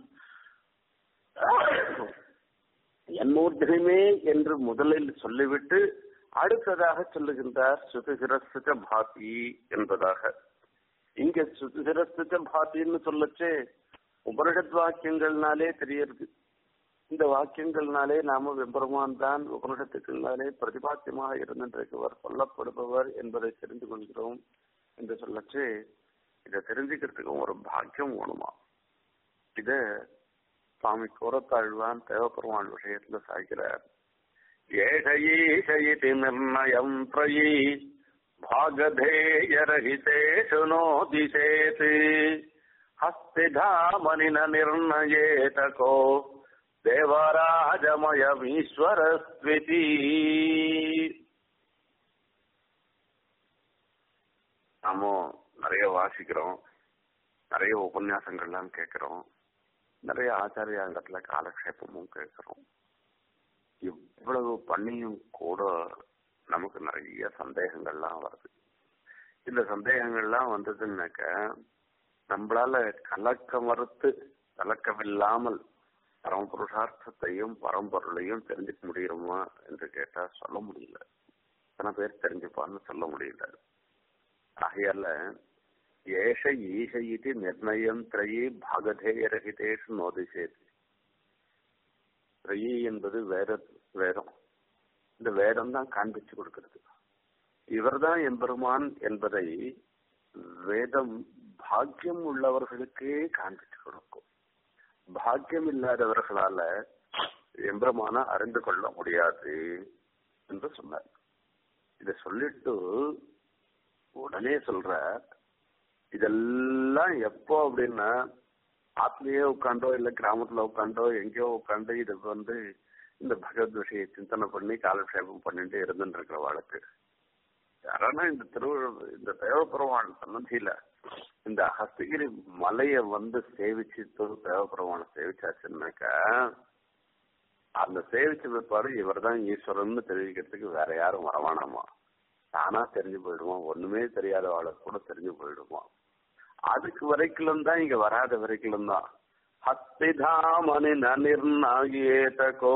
என்மூர்திமே என்று முதலில் சொல்லிவிட்டு அடுத்ததாக சொல்லுகின்றார் சுதிசிரஸ்திக பாதி என்பதாக இங்க சுதிசிரஸ்திக பாத்தின்னு சொல்லச்சே உபனிஷத் வாக்கியங்கள்னாலே தெரியறது இந்த வாக்கியங்கள்னாலே நாம வெம்பெருமான் தான் உபனிஷத்துக்கள்னாலே பிரதிபாத்தியமாக இருந்திருக்கவர் சொல்லப்படுபவர் என்பதை தெரிந்து கொள்கிறோம் என்று சொல்லச்சு இதை தெரிஞ்சுக்கிறதுக்கும் ஒரு பாக்கியம் வேணுமா இத சுவாமி கோரத்தாழ்வான் தேவப்பெருமான் விஷயத்துல சாய்க்கிறார் ஏஷயீஷயிதி நிர்ணயம் பிரயி பாகதேயரஹிதே சுனோதி சேத் ஹஸ்திதாமனின நிர்ணயேதகோ தேவராஜமயமீஸ்வரஸ்விதி நாம நிறைய வாசிக்கிறோம் நிறைய உபன்யாசங்கள்லாம் கேட்கிறோம் நிறைய ஆச்சாரியாங்கத்துல காலக்ஷேபமும் கேட்கிறோம் இவ்வளவு பண்ணியும் கூட நமக்கு நிறைய சந்தேகங்கள்லாம் வருது இந்த சந்தேகங்கள்லாம் வந்ததுன்னாக்க நம்மளால கலக்க மறுத்து கலக்கமில்லாமல் பரமபுருஷார்த்தத்தையும் பரம்பொருளையும் தெரிஞ்சுக்க முடியுமா என்று கேட்டா சொல்ல முடியல எத்தனை பேர் தெரிஞ்சுப்பான்னு சொல்ல முடியல ஆகையால ஏஷ ஈஷ இது நிர்ணயம் திரையி பாகதேயரகிதேஷு நோதிசேது திரையி என்பது வேத வேதம் இந்த வேதம் தான் காண்பிச்சு கொடுக்கிறது இவர்தான் எம்பெருமான் என்பதை வேதம் பாக்கியம் உள்ளவர்களுக்கே காண்பிச்சு கொடுக்கும் பாக்கியம் இல்லாதவர்களால எம்பெருமான அறிந்து கொள்ள முடியாது என்று சொன்னார் இத சொல்லிட்டு உடனே சொல்ற இதெல்லாம் எப்போ அப்படின்னா ஆத்லயே உட்காண்டோ இல்ல கிராமத்துல உட்காண்டோ எங்கேயோ உட்காந்து இது வந்து இந்த பகவத் விஷய சிந்தனை பண்ணி காலக்ஷேபம் பண்ணிட்டு இருந்துட்டு இருக்கிற வழக்கு யாரானா இந்த திருவிழா இந்த தேவபெருமான் சன்னதியில இந்த ஹஸ்தகிரி மலைய வந்து சேவிச்சு தேவபெருமான சேவிச்சாச்சுன்னாக்கா அந்த சேவிச்ச பிற்பாடு இவர் தான் ஈஸ்வரன் தெரிவிக்கிறதுக்கு வேற யாரும் வரவானாமா தானா தெரிஞ்சு போயிடுவான் ஒண்ணுமே தெரியாத ஆளுக்கு கூட தெரிஞ்சு போயிடுவான் அதுக்கு வரைக்கும் தான் இங்க வராத வரைக்கும் தான் ஹஸ்திதாமனி நிர்ணயேதகோ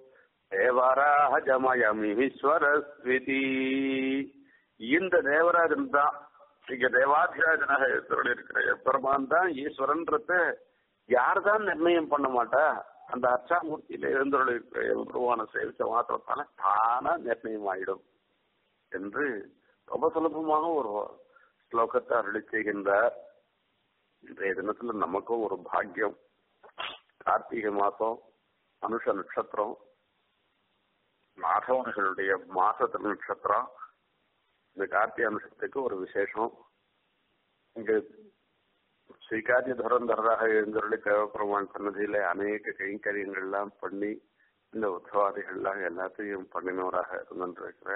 தேவராஜமயமீஸ்வரஸ்விதி இந்த தேவராஜன் தான் இங்க தேவாதிராஜனாக இருக்கிற பெருமான் தான் ஈஸ்வரன்றத யார் தான் நிர்ணயம் பண்ண மாட்டா அந்த அர்ச்சாமூர்த்தியில எழுந்தருள் பெருமான சேவிச்ச மாத்திரத்தால தானா நிர்ணயம் ஆயிடும் என்று ரொம்ப சுலபமாக ஒரு ஸ்லோகத்தை அருளி செய்கின்றார் இன்றைய தினத்துல நமக்கும் ஒரு பாக்கியம் கார்த்திகை மாசம் அனுஷ நட்சத்திரம் மாதவர்களுடைய மாச நட்சத்திரம் இந்த கார்த்திகை அனுஷத்துக்கு ஒரு விசேஷம் இங்கு ஸ்ரீகாரிய துரந்தராக எழுந்தருளி தேவபெருமான் சன்னதியில அநேக கைங்கரியங்கள்லாம் பண்ணி இந்த உற்சவாதிகள்லாம் எல்லாத்தையும் பண்ணினவராக இருந்திருக்கிற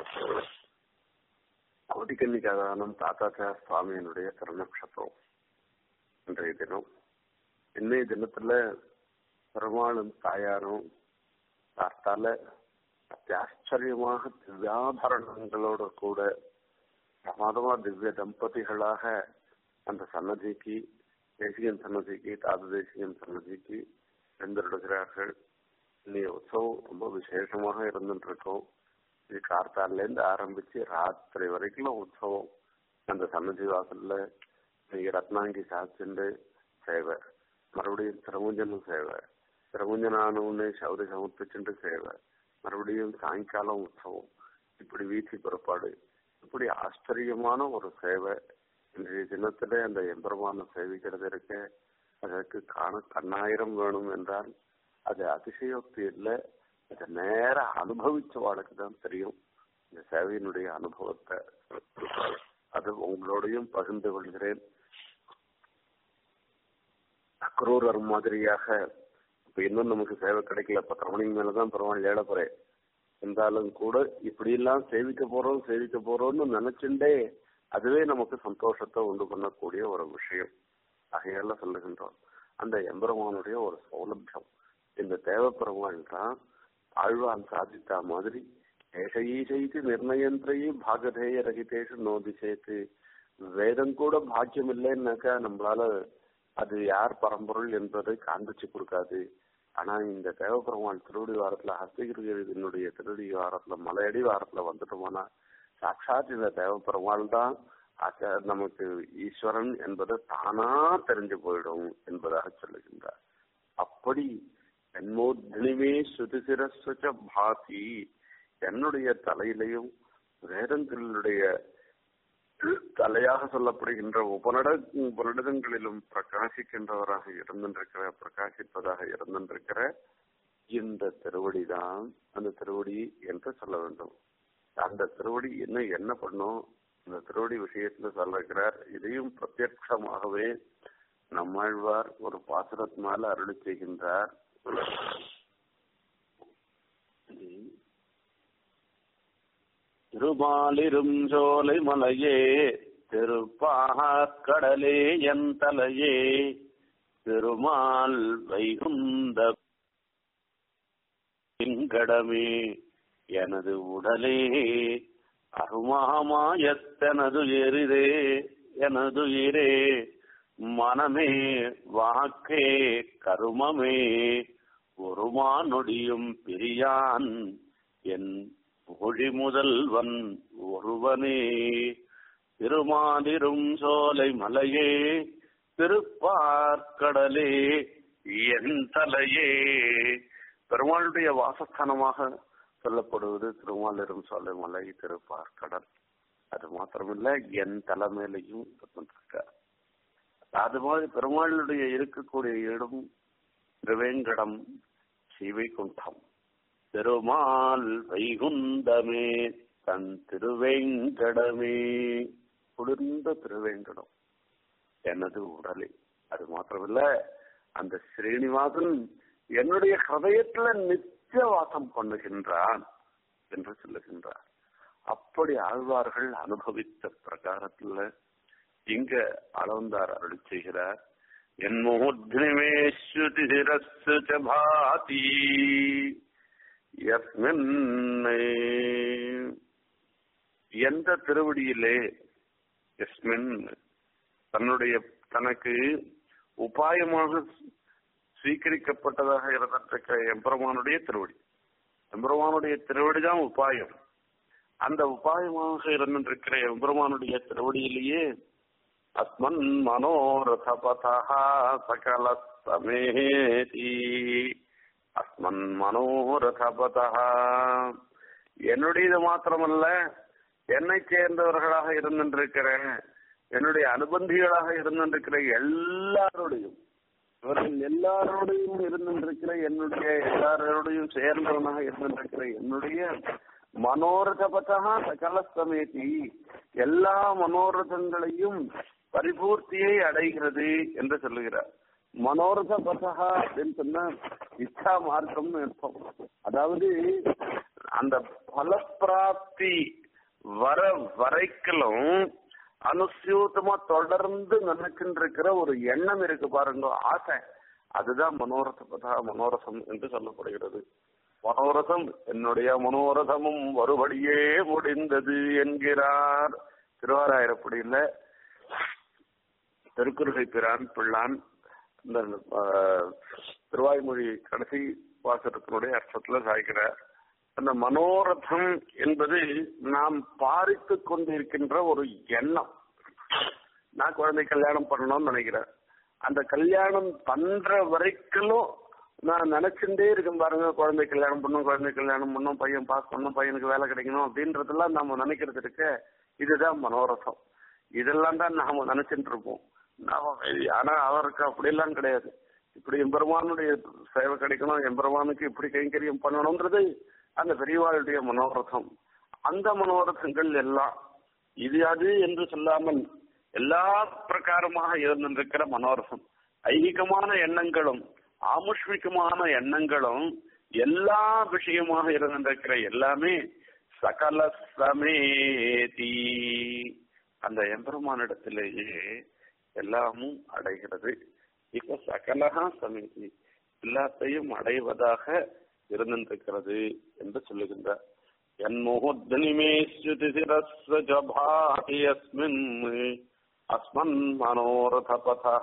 கோடிக்கன்னிகாதானம் தாத்தாச்சார சுவாமியினுடைய திருநக்ஷத்திரம் இன்றைய தினம் இன்னைய தினத்துல பெருமாளும் தாயாரும் பார்த்தால அத்தியாச்சரியமாக திவ்யாபரணங்களோட கூட பிரமாதமா திவ்ய தம்பதிகளாக அந்த சன்னதிக்கு தேசிகன் சன்னதிக்கு தாது தேசிகன் சன்னதிக்கு எழுந்திருக்கிறார்கள் இன்னைய உற்சவம் ரொம்ப விசேஷமாக இருந்துட்டு இருக்கோம் இது கார்த்தால இருந்து ஆரம்பிச்சு ராத்திரி வரைக்கும் உற்சவம் அந்த சன்னதி வாசல்ல நீங்க ரத்னாங்கி சாச்சிண்டு சேவை மறுபடியும் திருமுஞ்சனும் சேவை திருமுஞ்சனானு சௌரி சமர்ப்பிச்சுட்டு சேவை மறுபடியும் சாயங்காலம் உற்சவம் இப்படி வீசி புறப்பாடு இப்படி ஆச்சரியமான ஒரு சேவை இன்றைய தினத்துல அந்த எம்பெருமான சேவிக்கிறது இருக்க அதற்கு காண கண்ணாயிரம் வேணும் என்றால் அது அதிசயோக்தி இல்லை அதை நேர அனுபவிச்ச வாழ்க்கை தான் தெரியும் இந்த சேவையினுடைய அனுபவத்தை அது உங்களோடையும் பகிர்ந்து கொள்கிறேன் அக்ரூரர் மாதிரியாக இப்ப இன்னும் நமக்கு சேவை கிடைக்கல பத்தரை மணிக்கு மேலதான் பெருமாள் ஏழ போறேன் இருந்தாலும் கூட இப்படி எல்லாம் சேவிக்க போறோம் சேவிக்க போறோம்னு நினைச்சுட்டே அதுவே நமக்கு சந்தோஷத்தை உண்டு பண்ணக்கூடிய ஒரு விஷயம் ஆகையால சொல்லுகின்றோம் அந்த எம்பெருமானுடைய ஒரு சௌலபியம் இந்த தேவப்பெருமாள் தான் ஆழ்வான் சாதித்தா மாதிரி ஏஷ ஈசைத்து நிர்ணயந்திரையே பாகதேய ரகிதேஷு நோதிசேத்து வேதம் கூட பாக்கியம் இல்லைன்னாக்கா நம்மளால அது யார் பரம்பொருள் என்பதை காண்பிச்சு கொடுக்காது ஆனா இந்த தேவபெருமாள் திருவடி வாரத்துல ஹஸ்தகிரியினுடைய திருவடி வாரத்துல மலையடி வாரத்துல வந்துட்டோம்னா சாட்சாத் இந்த தேவபெருமாள் தான் நமக்கு ஈஸ்வரன் என்பது தானா தெரிஞ்சு போயிடும் என்பதாக சொல்லுகின்றார் அப்படி என்னோத்னிமே சுதிசிரஸ்வச்ச பாதி என்னுடைய தலையிலையும் வேதங்களுடைய தலையாக சொல்லப்படுகின்ற உபநட உபநடகங்களிலும் பிரகாசிக்கின்றவராக இருந்திருக்கிற பிரகாசிப்பதாக இருந்திருக்கிற இந்த திருவடிதான் அந்த திருவடி என்று சொல்ல வேண்டும் அந்த திருவடி என்ன என்ன பண்ணும் அந்த திருவடி விஷயத்துல சொல்லிருக்கிறார் இதையும் பிரத்யட்சமாகவே நம்மாழ்வார் ஒரு பாசுரத்தினால அருளி செய்கின்றார் திருமாலிரும் சோலை மலையே திருப்பாக்கடலே என் தலையே திருமால் வைகுந்த கடமே எனது உடலே அருமாமாயத்தனது எரிதே எனது இரே மனமே வாக்கே கருமமே ஒருமா நொடியும் பிரியான் என் புகழி முதல்வன் ஒருவனே திருமாலிரும் சோலை மலையே திருப்பார்க்கடலே என் தலையே பெருமாளுடைய வாசஸ்தானமாக சொல்லப்படுவது திருமாலிரும் சோலை மலை திருப்பார்க்கடல் அது மாத்திரமில்ல என் தலைமையிலையும் இருக்கார் அது மாதிரி பெருமாளுடைய இருக்கக்கூடிய இடம் திருவேங்கடம் சிவைகுண்டம் திருமால் வைகுந்தமே தன் திருவேங்கடமே குளிர்ந்த திருவேங்கடம் எனது உடலே அது மாத்திரமில்ல அந்த ஸ்ரீனிவாசன் என்னுடைய ஹதயத்துல நித்திய வாசம் பண்ணுகின்றான் என்று சொல்லுகின்றார் அப்படி ஆழ்வார்கள் அனுபவித்த பிரகாரத்துல இங்க அளவந்தார் அருள் செய்கிறார் என் மோத்னிமேஸ்வதிரஸ்ஸு ச பாதி யஸ்மின் எந்த திருவடியிலே எஸ்மின் தன்னுடைய தனக்கு உபாயமாக ஸ்வீகரிக்கப்பட்டதாக இருந்திருக்க எம்பெருமானுடைய திருவடி எம்பெருமானுடைய திருவடி தான் உபாயம் அந்த உபாயமாக இருந்திருக்கிற எம்பெருமானுடைய திருவடியிலேயே அஸ்மன் மனோரதபதா சகல சமேதி அஸ்மன் மனோரதபதா என்னுடையது மாத்திரமல்ல என்னை சேர்ந்தவர்களாக இருந்திருக்கிற என்னுடைய அனுபந்திகளாக இருந்திருக்கிற எல்லாரோடையும் இவர்கள் எல்லாரோடையும் இருந்திருக்கிற என்னுடைய எல்லாரோடையும் சேர்ந்தவனாக இருந்திருக்கிற என்னுடைய மனோரதபதா சகல சமேதி எல்லா மனோரதங்களையும் பரிபூர்த்தியை அடைகிறது என்று சொல்லுகிறார் மனோரத பசகா அப்படின்னு சொன்னா இச்சா மார்க்கம் அர்த்தம் அதாவது அந்த பலப்பிராப்தி வர வரைக்கலும் அனுசியூத்தமா தொடர்ந்து நினைக்கின்ற ஒரு எண்ணம் இருக்கு பாருங்க ஆசை அதுதான் மனோரத பதா மனோரசம் என்று சொல்லப்படுகிறது மனோரதம் என்னுடைய மனோரதமும் ஒருபடியே முடிந்தது என்கிறார் திருவாராயிரப்படியில திருக்குறுகை பிரான் பிள்ளான் இந்த திருவாய்மொழி கடைசி வாசகத்தினுடைய அர்த்தத்துல சாய்க்கிறார் அந்த மனோரதம் என்பது நாம் பாரித்து கொண்டிருக்கின்ற ஒரு எண்ணம் நான் குழந்தை கல்யாணம் பண்ணணும்னு நினைக்கிறேன் அந்த கல்யாணம் பண்ற வரைக்கும் நான் நினைச்சுட்டே இருக்கேன் பாருங்க குழந்தை கல்யாணம் பண்ணும் குழந்தை கல்யாணம் பண்ணும் பையன் பாஸ் பண்ணும் பையனுக்கு வேலை கிடைக்கணும் அப்படின்றதெல்லாம் நம்ம நினைக்கிறது இருக்க இதுதான் மனோரசம் இதெல்லாம் தான் நாம நினைச்சிட்டு இருப்போம் நாம ஆனா அவருக்கு அப்படியெல்லாம் கிடையாது இப்படி எம்பெருமானுடைய சேவை கிடைக்கணும் எம்பெருமானுக்கு இப்படி கைங்கரியம் பண்ணணும்ன்றது அந்த பெரியவாளுடைய மனோரதம் அந்த மனோரதங்கள் எல்லாம் இது அது என்று சொல்லாமல் எல்லா பிரகாரமாக இருந்திருக்கிற மனோரசம் ஐகிகமான எண்ணங்களும் ஆமுஷ்மிகமான எண்ணங்களும் எல்லா விஷயமாக இருந்திருக்கிற எல்லாமே சகல சமேதி அந்த எம்பெருமானிடத்திலேயே எல்லாமும் அடைகிறது இப்ப சகலகா சமேதி எல்லாத்தையும் அடைவதாக இருந்திருக்கிறது என்று சொல்லுகின்றார் என்மோத்னிமேஸ்வதிரஸ்வஜபாதியஸ்மின் அஸ்மன் மனோரதபதா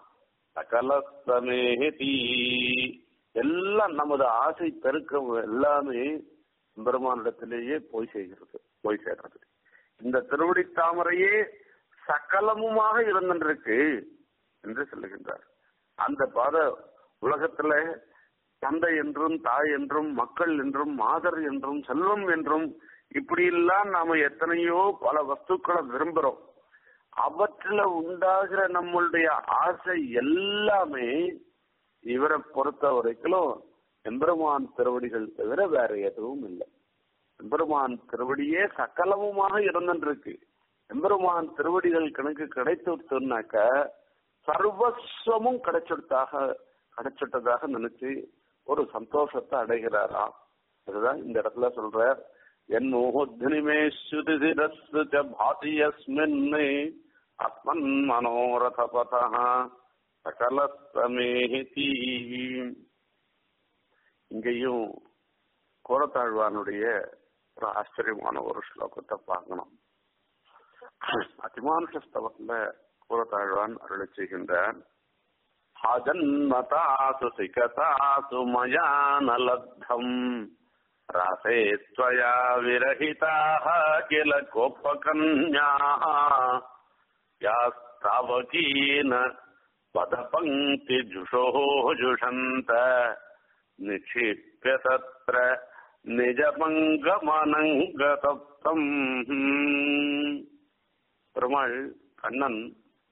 சகலசமேதி எல்லாம் நமது ஆசை பெருக்கம் எல்லாமே பெருமானிடத்திலேயே போய் செய்கிறது போய் சேர்றது இந்த திருவடி தாமரையே சகலமுமாக இருந்திருக்கு என்று சொல்லுகின்றார் அந்த பாத உலகத்துல தந்தை என்றும் தாய் என்றும் மக்கள் என்றும் மாதர் என்றும் செல்வம் என்றும் இப்படி எல்லாம் நாம எத்தனையோ பல வஸ்துக்களை விரும்புறோம் அவற்றில் உண்டாகிற நம்மளுடைய ஆசை எல்லாமே இவரை பொறுத்த வரைக்கும் எம்பெருமான் திருவடிகள் தவிர வேற எதுவும் இல்லை எம்பெருமான் திருவடியே சகலமுமாக இருந்துருக்கு எம்பெருமான் திருவடிகள் கணக்கு கிடைத்துனாக்க சர்வஸ்வமும் கிடைச்சிட்டதாக கிடைச்சிட்டதாக நினைச்சு ஒரு சந்தோஷத்தை அடைகிறாராம் அதுதான் இந்த இடத்துல சொல்ற என் மோகத்னிமேஸ்வரிரஸ்து பாதியஸ்மின் அஸ்மன் மனோரத பதா சகலஸ்தமேதி இங்கேயும் கோரத்தாழ்வானுடைய ஒரு ஆச்சரியமான ஒரு ஸ்லோகத்தை பார்க்கணும் அதிமானுஷ ஸ்தவத்துல கோரத்தாழ்வான் அருளை செய்கின்றார் ஹஜன்மதாசு சிகதாசு மயா நலத்தம் ராசே त्वया विरहिताः किल गोपकन्याः यास्तावकीन पदपङ्क्तिजुषोः जुषन्त निक्षिप्य तत्र நிஜமங்கமனங்கதப்தம் பெருமாள் கண்ணன்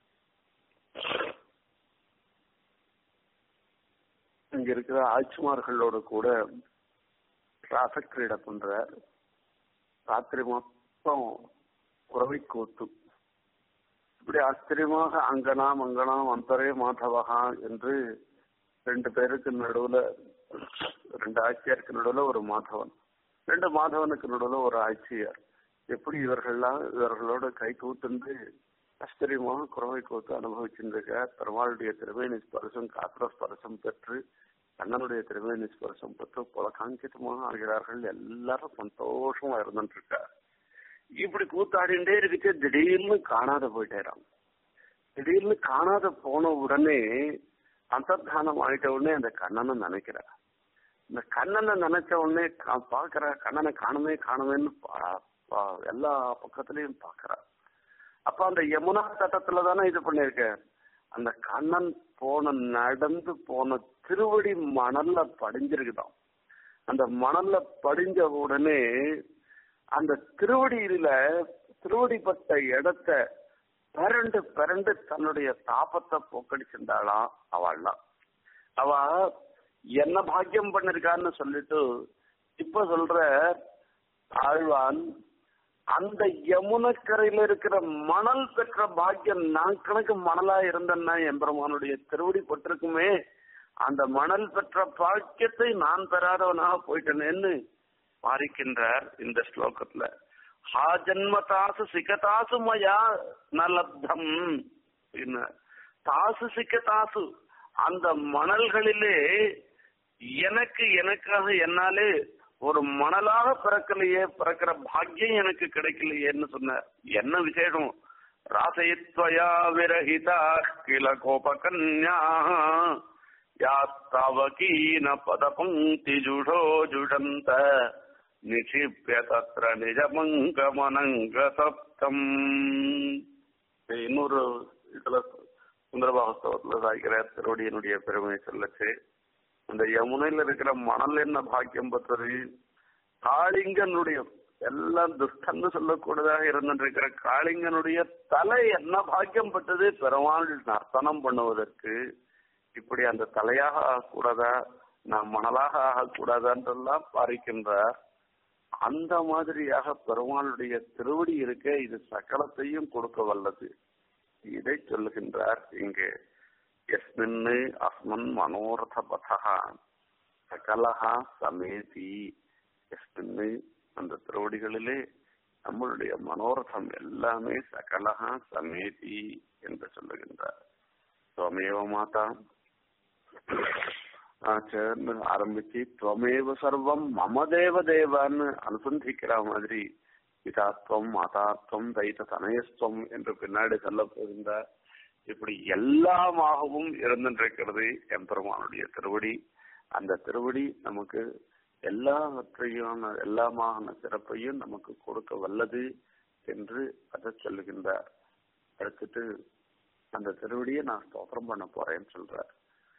இங்க இருக்கிற ஆட்சிமார்களோட கூட ராசக்கிரீடை பண்றார் ராத்திரி மொத்தம் குறவை கூத்து இப்படி ஆச்சரியமாக அங்கனா மங்கனா அந்தரே மாதவகா என்று ரெண்டு பேருக்கு நடுவுல ரெண்டு ஆட்சியாருக்கு நடுவுல ஒரு மாதவன் ரெண்டு மாதவனுக்கு நடுவுல ஒரு ஆட்சியார் எப்படி இவர்கள்லாம் இவர்களோட கை கூத்துண்டு ஆச்சரியமாக குறவை கூத்து அனுபவிச்சிருக்க பெருமாளுடைய திருவேணி ஸ்பர்சம் காத்திர ஸ்பர்சம் பெற்று கண்ணனுடைய திருவேணி ஸ்பர்சம் பெற்று புலகாங்கிதமாக ஆகிறார்கள் எல்லாரும் சந்தோஷமா இருந்துட்டு இருக்கா இப்படி கூத்தாடிண்டே இருந்துச்சு திடீர்னு காணாத போயிட்டேறான் திடீர்னு காணாத போன உடனே அந்தர்தானம் ஆயிட்ட உடனே அந்த கண்ணனை நினைக்கிறா இந்த கண்ணனை நினைச்ச உடனே பாக்குற கண்ணனை காணுமே காணுமேன்னு எல்லா பக்கத்துலயும் பாக்குறா அப்ப அந்த யமுனா தட்டத்துல தானே இது பண்ணிருக்க அந்த கண்ணன் போன நடந்து போன திருவடி மணல்ல படிஞ்சிருக்குதாம் அந்த மணல்ல படிஞ்ச உடனே அந்த திருவடியில திருவடிப்பட்ட இடத்த பிறண்டு பிறண்டு தன்னுடைய தாபத்தை போக்கடிச்சிருந்தாளாம் அவள்லாம் அவ என்ன பாக்கியம் பண்ணிருக்கான்னு சொல்லிட்டு இப்ப சொல்ற ஆழ்வான் அந்த யமுனக்கரையில இருக்கிற மணல் பெற்ற பாக்கியம் நான் கணக்கு மணலா இருந்தேன்னா எம்பெருமானுடைய திருவடி பட்டிருக்குமே அந்த மணல் பெற்ற பாக்கியத்தை நான் பெறாதவனாக போயிட்டேனேன்னு பாரிக்கின்றார் இந்த ஸ்லோகத்துல ஹா ஜன்மதாசு சிகதாசு மயா நலப்தம் தாசு சிக்கதாசு அந்த மணல்களிலே எனக்கு எனக்காக என்னாலே ஒரு மணலாக பிறக்கலையே பிறக்கிற பாக்கியம் எனக்கு கிடைக்கலையேன்னு சொன்னார் என்ன விசேஷம் ராசயித்வயா விரஹிதா கில கோபகன்யா யாஸ்தாவகீன பதபங்கி ஜுஷோ ஜுஷந்த நிஷிப்பிய தத்ர நிஜமங்கமனங்கதப்தம் இன்னொரு இதுல சுந்தரபாகஸ்தவத்துல சாய்க்கிறார் திருவடியினுடைய பெருமையை சொல்லச்சு அந்த யமுனையில இருக்கிற மணல் என்ன பாக்கியம் பெற்றது காளிங்கனுடைய எல்லாம் துஷ்டன்னு சொல்லக்கூடியதாக இருந்திருக்கிற காளிங்கனுடைய தலை என்ன பாக்கியம் பெற்றது பெருமாள் நர்த்தனம் பண்ணுவதற்கு இப்படி அந்த தலையாக ஆகக்கூடாதா நான் மணலாக ஆகக்கூடாதான்றெல்லாம் பாரிக்கின்றார் அந்த மாதிரியாக பெருமாளுடைய திருவடி இருக்க இது சகலத்தையும் கொடுக்க வல்லது இதை சொல்லுகின்றார் இங்கே எஸ்மின்னு அஸ்மன் மனோரத பதா சகலஹா சமேதி எஸ்மின்னு அந்த திருவடிகளிலே நம்மளுடைய மனோரதம் எல்லாமே சகலஹா சமேதி என்று சொல்லுகின்றார் துவமேவ மாதா ஆச்சர்னு ஆரம்பிச்சு துவமேவ சர்வம் மம தேவ தேவான்னு அனுசந்திக்கிற மாதிரி பிதாத்வம் மாதாத்வம் தைத்த தனயஸ்துவம் என்று பின்னாடி சொல்ல போகின்றார் இப்படி எல்லாமாகவும் இருந்திருக்கிறது எம்பெருமானுடைய திருவடி அந்த திருவடி நமக்கு எல்லாவற்றையும் எல்லாமான சிறப்பையும் நமக்கு கொடுக்க வல்லது என்று அதை சொல்லுகின்றார் அடுத்துட்டு அந்த திருவடியை நான் ஸ்தோத்திரம் பண்ண போறேன்னு சொல்றார்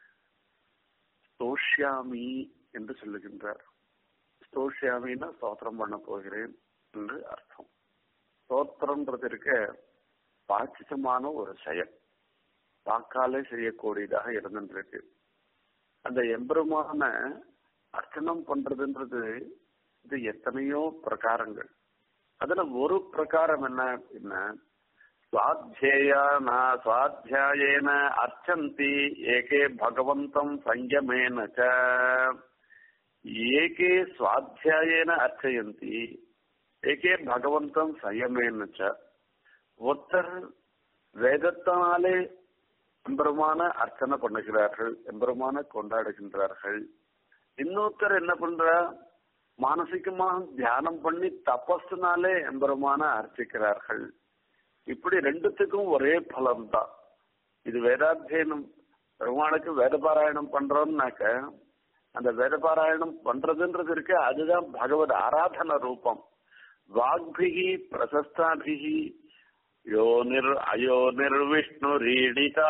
ஸ்தோஷ்யாமி என்று சொல்லுகின்றார் ஸ்தோஷ்யாமின்னா ஸ்தோத்திரம் பண்ண போகிறேன் என்று அர்த்தம் ஸ்தோத்திரம்ன்றது இருக்க பாச்சிசமான ஒரு செயல் வாக்காலே செய்யக்கூடியதாக இருந்துருக்கு அந்த எம்பெருமான அர்ச்சனம் பண்றதுன்றது இது எத்தனையோ பிரகாரங்கள் அதுல ஒரு பிரகாரம் என்ன அப்படின்னா
स्वाध्येयन स्वाध्यायेन अर्चन्ति एके भगवन्तं संयमेन च ஏகே சுவாத்தியாயேன அர்ச்சயந்தி ஏகே பகவந்தம் சயமேன ச ஒருத்தர் வேதத்தினாலே எம்பெருமான அர்ச்சனை பண்ணுகிறார்கள் எம்பெருமான கொண்டாடுகின்றார்கள் இன்னொருத்தர் என்ன பண்றா மானசிகமாக தியானம் பண்ணி தபஸ்னாலே எம்பெருமான அர்ச்சிக்கிறார்கள் இப்படி ரெண்டுத்துக்கும் ஒரே பலம் தான் இது வேதாத்தியனம் பெருமாளுக்கு வேத பாராயணம் பண்றோம்னாக்க அந்த வேத பாராயணம் பண்றதுன்றது இருக்கு அதுதான் பகவத் ஆராதன ரூபம் வாக்பிகி பிரசஸ்தாபிகி யோ நிர் அயோ நிர்விஷ்ணு ஈடிதா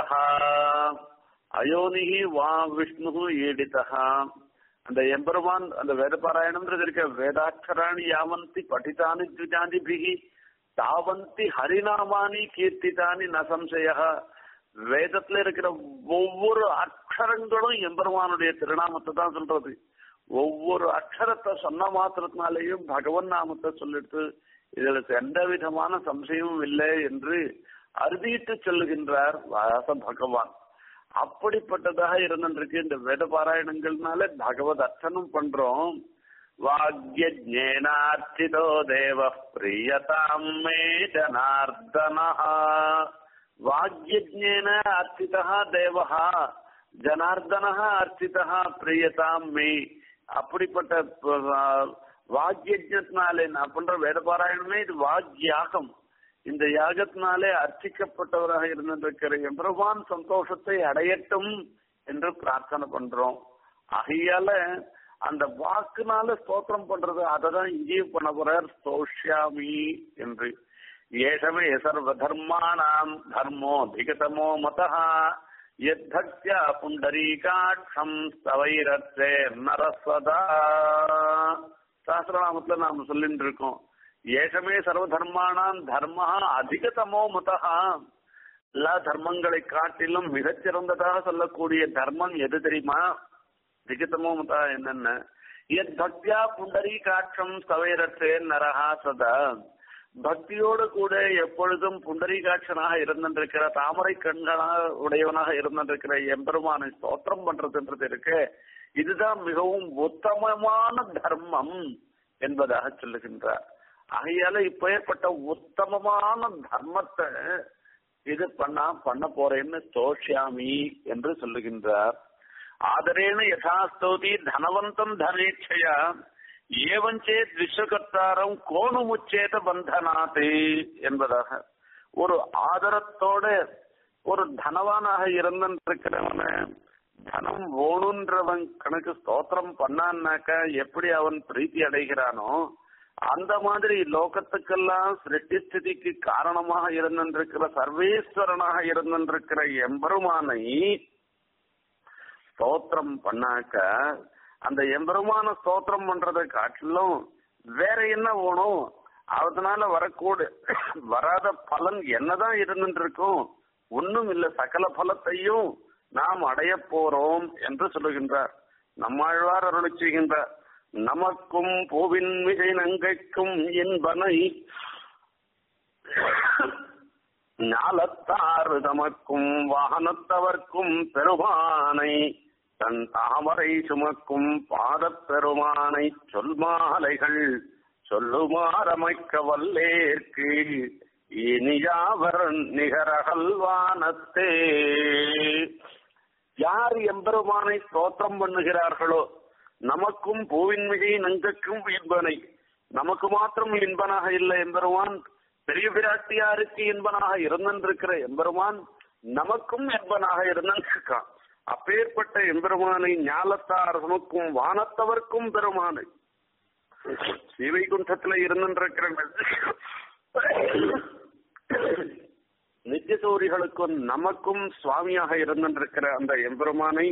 அயோனிகி வா விஷ்ணு ஈடிதா அந்த எம்பெருமான் அந்த வேத பாராயணம்ன்றது இருக்க வேதாட்சராணி யாவந்தி படித்தானி த்விஜாதிபிகி தாவந்தி ஹரிநாமானி கீர்த்திதானி ந சம்சய வேதத்துல இருக்கிற ஒவ்வொரு அக்ஷரங்களும் எம்பெருமானுடைய திருநாமத்தை தான் சொல்றது ஒவ்வொரு அக்ஷரத்தை சொன்ன மாத்திரத்தினாலேயும் பகவன் நாமத்தை சொல்லிட்டு இதுல எந்த விதமான சம்சயமும் இல்லை என்று அறுதிட்டு சொல்லுகின்றார் வாச பகவான் அப்படிப்பட்டதாக இருந்திருக்கு இந்த வேத பாராயணங்கள்னால பகவத் அர்ச்சனம் பண்றோம் வாக்யஜேனார்ச்சிதோ தேவ பிரியதாம் மே ஜனார்தனா வாக்யஜேன அர்ச்சிதா தேவஹா ஜனார்தனா அர்ச்சிதா பிரியதாம் மே அப்படிப்பட்ட வாக்கியஜத்தினாலே நான் பண்ற வேத பாராயணமே இது வாக்யாகம் இந்த யாகத்தினாலே அர்ச்சிக்கப்பட்டவராக இருந்திருக்கிற எம்பெருமான் சந்தோஷத்தை அடையட்டும் என்று பிரார்த்தனை பண்றோம் ஆகையால அந்த வாக்குனால ஸ்தோத்திரம் பண்றது அதை தான் இங்கேயும் பண்ண போறார் ஸ்தோஷ்யாமி என்று ஏஷமே சர்வ தர்மானாம் தர்மோ திகதமோ மதா யத்தக்யா புண்டரீகாட்சம் ஸ்தவைரத்தே நரசதா சாஸ்திரநாமத்துல நாம சொல்லிட்டு இருக்கோம் ஏஷமே சர்வ தர்மானாம் தர்மா அதிகதமோ மதா எல்லா தர்மங்களை காட்டிலும் மிகச்சிறந்ததாக சொல்லக்கூடிய தர்மம் எது தெரியுமா திகதமோ மதா என்னென்ன எத் பக்தியா புண்டரி காட்சம் சவைரற்றே நரஹா சதா பக்தியோடு கூட எப்பொழுதும் புண்டரீகாட்சனாக இருந்திருக்கிற தாமரை கண்களாக உடையவனாக இருந்திருக்கிற எம்பெருமானை ஸ்தோத்திரம் பண்றதுன்றது இருக்கு இதுதான் மிகவும் உத்தமமான தர்மம் என்பதாக சொல்லுகின்றார் ஆகையால இப்பேற்பட்ட உத்தமமான தர்மத்தை இது பண்ணா பண்ண போறேன்னு ஸ்தோஷியாமி என்று சொல்லுகின்றார் ஆதரேன யதாஸ்தோதி தனவந்தம் தனேட்சையா ஏவஞ்சேத் விஸ்வகர்த்தாரம் கோணுமுச்சேத பந்தனாத்து என்பதாக ஒரு ஆதரத்தோட ஒரு தனவானாக இருந்திருக்கிறவன தனம் வேணுன்றவன் கணக்கு ஸ்தோத்திரம் பண்ணான்னாக்க எப்படி அவன் பிரீத்தி அடைகிறானோ அந்த மாதிரி லோகத்துக்கெல்லாம் சிருஷ்டிஸ்திதிக்கு காரணமாக இருந்திருக்கிற சர்வேஸ்வரனாக இருந்திருக்கிற எம்பெருமானை ஸ்தோத்திரம் பண்ணாக்க அந்த எம்பெருமான ஸ்தோத்திரம் பண்றதை காட்டிலும் வேற என்ன வேணும் அதனால வரக்கூட வராத பலன் என்னதான் இருந்துட்டு இருக்கும் ஒண்ணும் இல்ல சகல பலத்தையும் நாம் அடைய போறோம் என்று சொல்லுகின்றார் நம்மாழ்வார் அருளி செய்கின்றார் நமக்கும் பூவின் மிகை நங்கைக்கும் என்பனை ஞாலத்தாறு தமக்கும் வாகனத்தவர்க்கும் பெருமானை தன் தாமரை சுமக்கும் பாதப் பெருமானை சொல்மாலைகள் சொல்லுமாறமைக்க வல்லேற்கு இனியாவர் நிகரகல்வானத்தே யார் எம்பெருமானை ஸ்தோத்திரம் பண்ணுகிறார்களோ நமக்கும் பூவின்மிகை நங்கக்கும் இன்பனை நமக்கு மாத்திரம் இன்பனாக இல்லை எம்பெருமான் பெரிய பிராட்டியாருக்கு இன்பனாக இருந்திருக்கிற எம்பெருமான் நமக்கும் என்பனாக இருந்திருக்கான் அப்பேற்பட்ட எம்பெருமானை ஞாலத்தார் சுமக்கும் வானத்தவர்க்கும் பெருமானை ஸ்ரீவைகுண்டத்துல இருந்திருக்கிற நித்தியசூரிகளுக்கும் நமக்கும் சுவாமியாக இருந்திருக்கிற அந்த எம்பெருமானை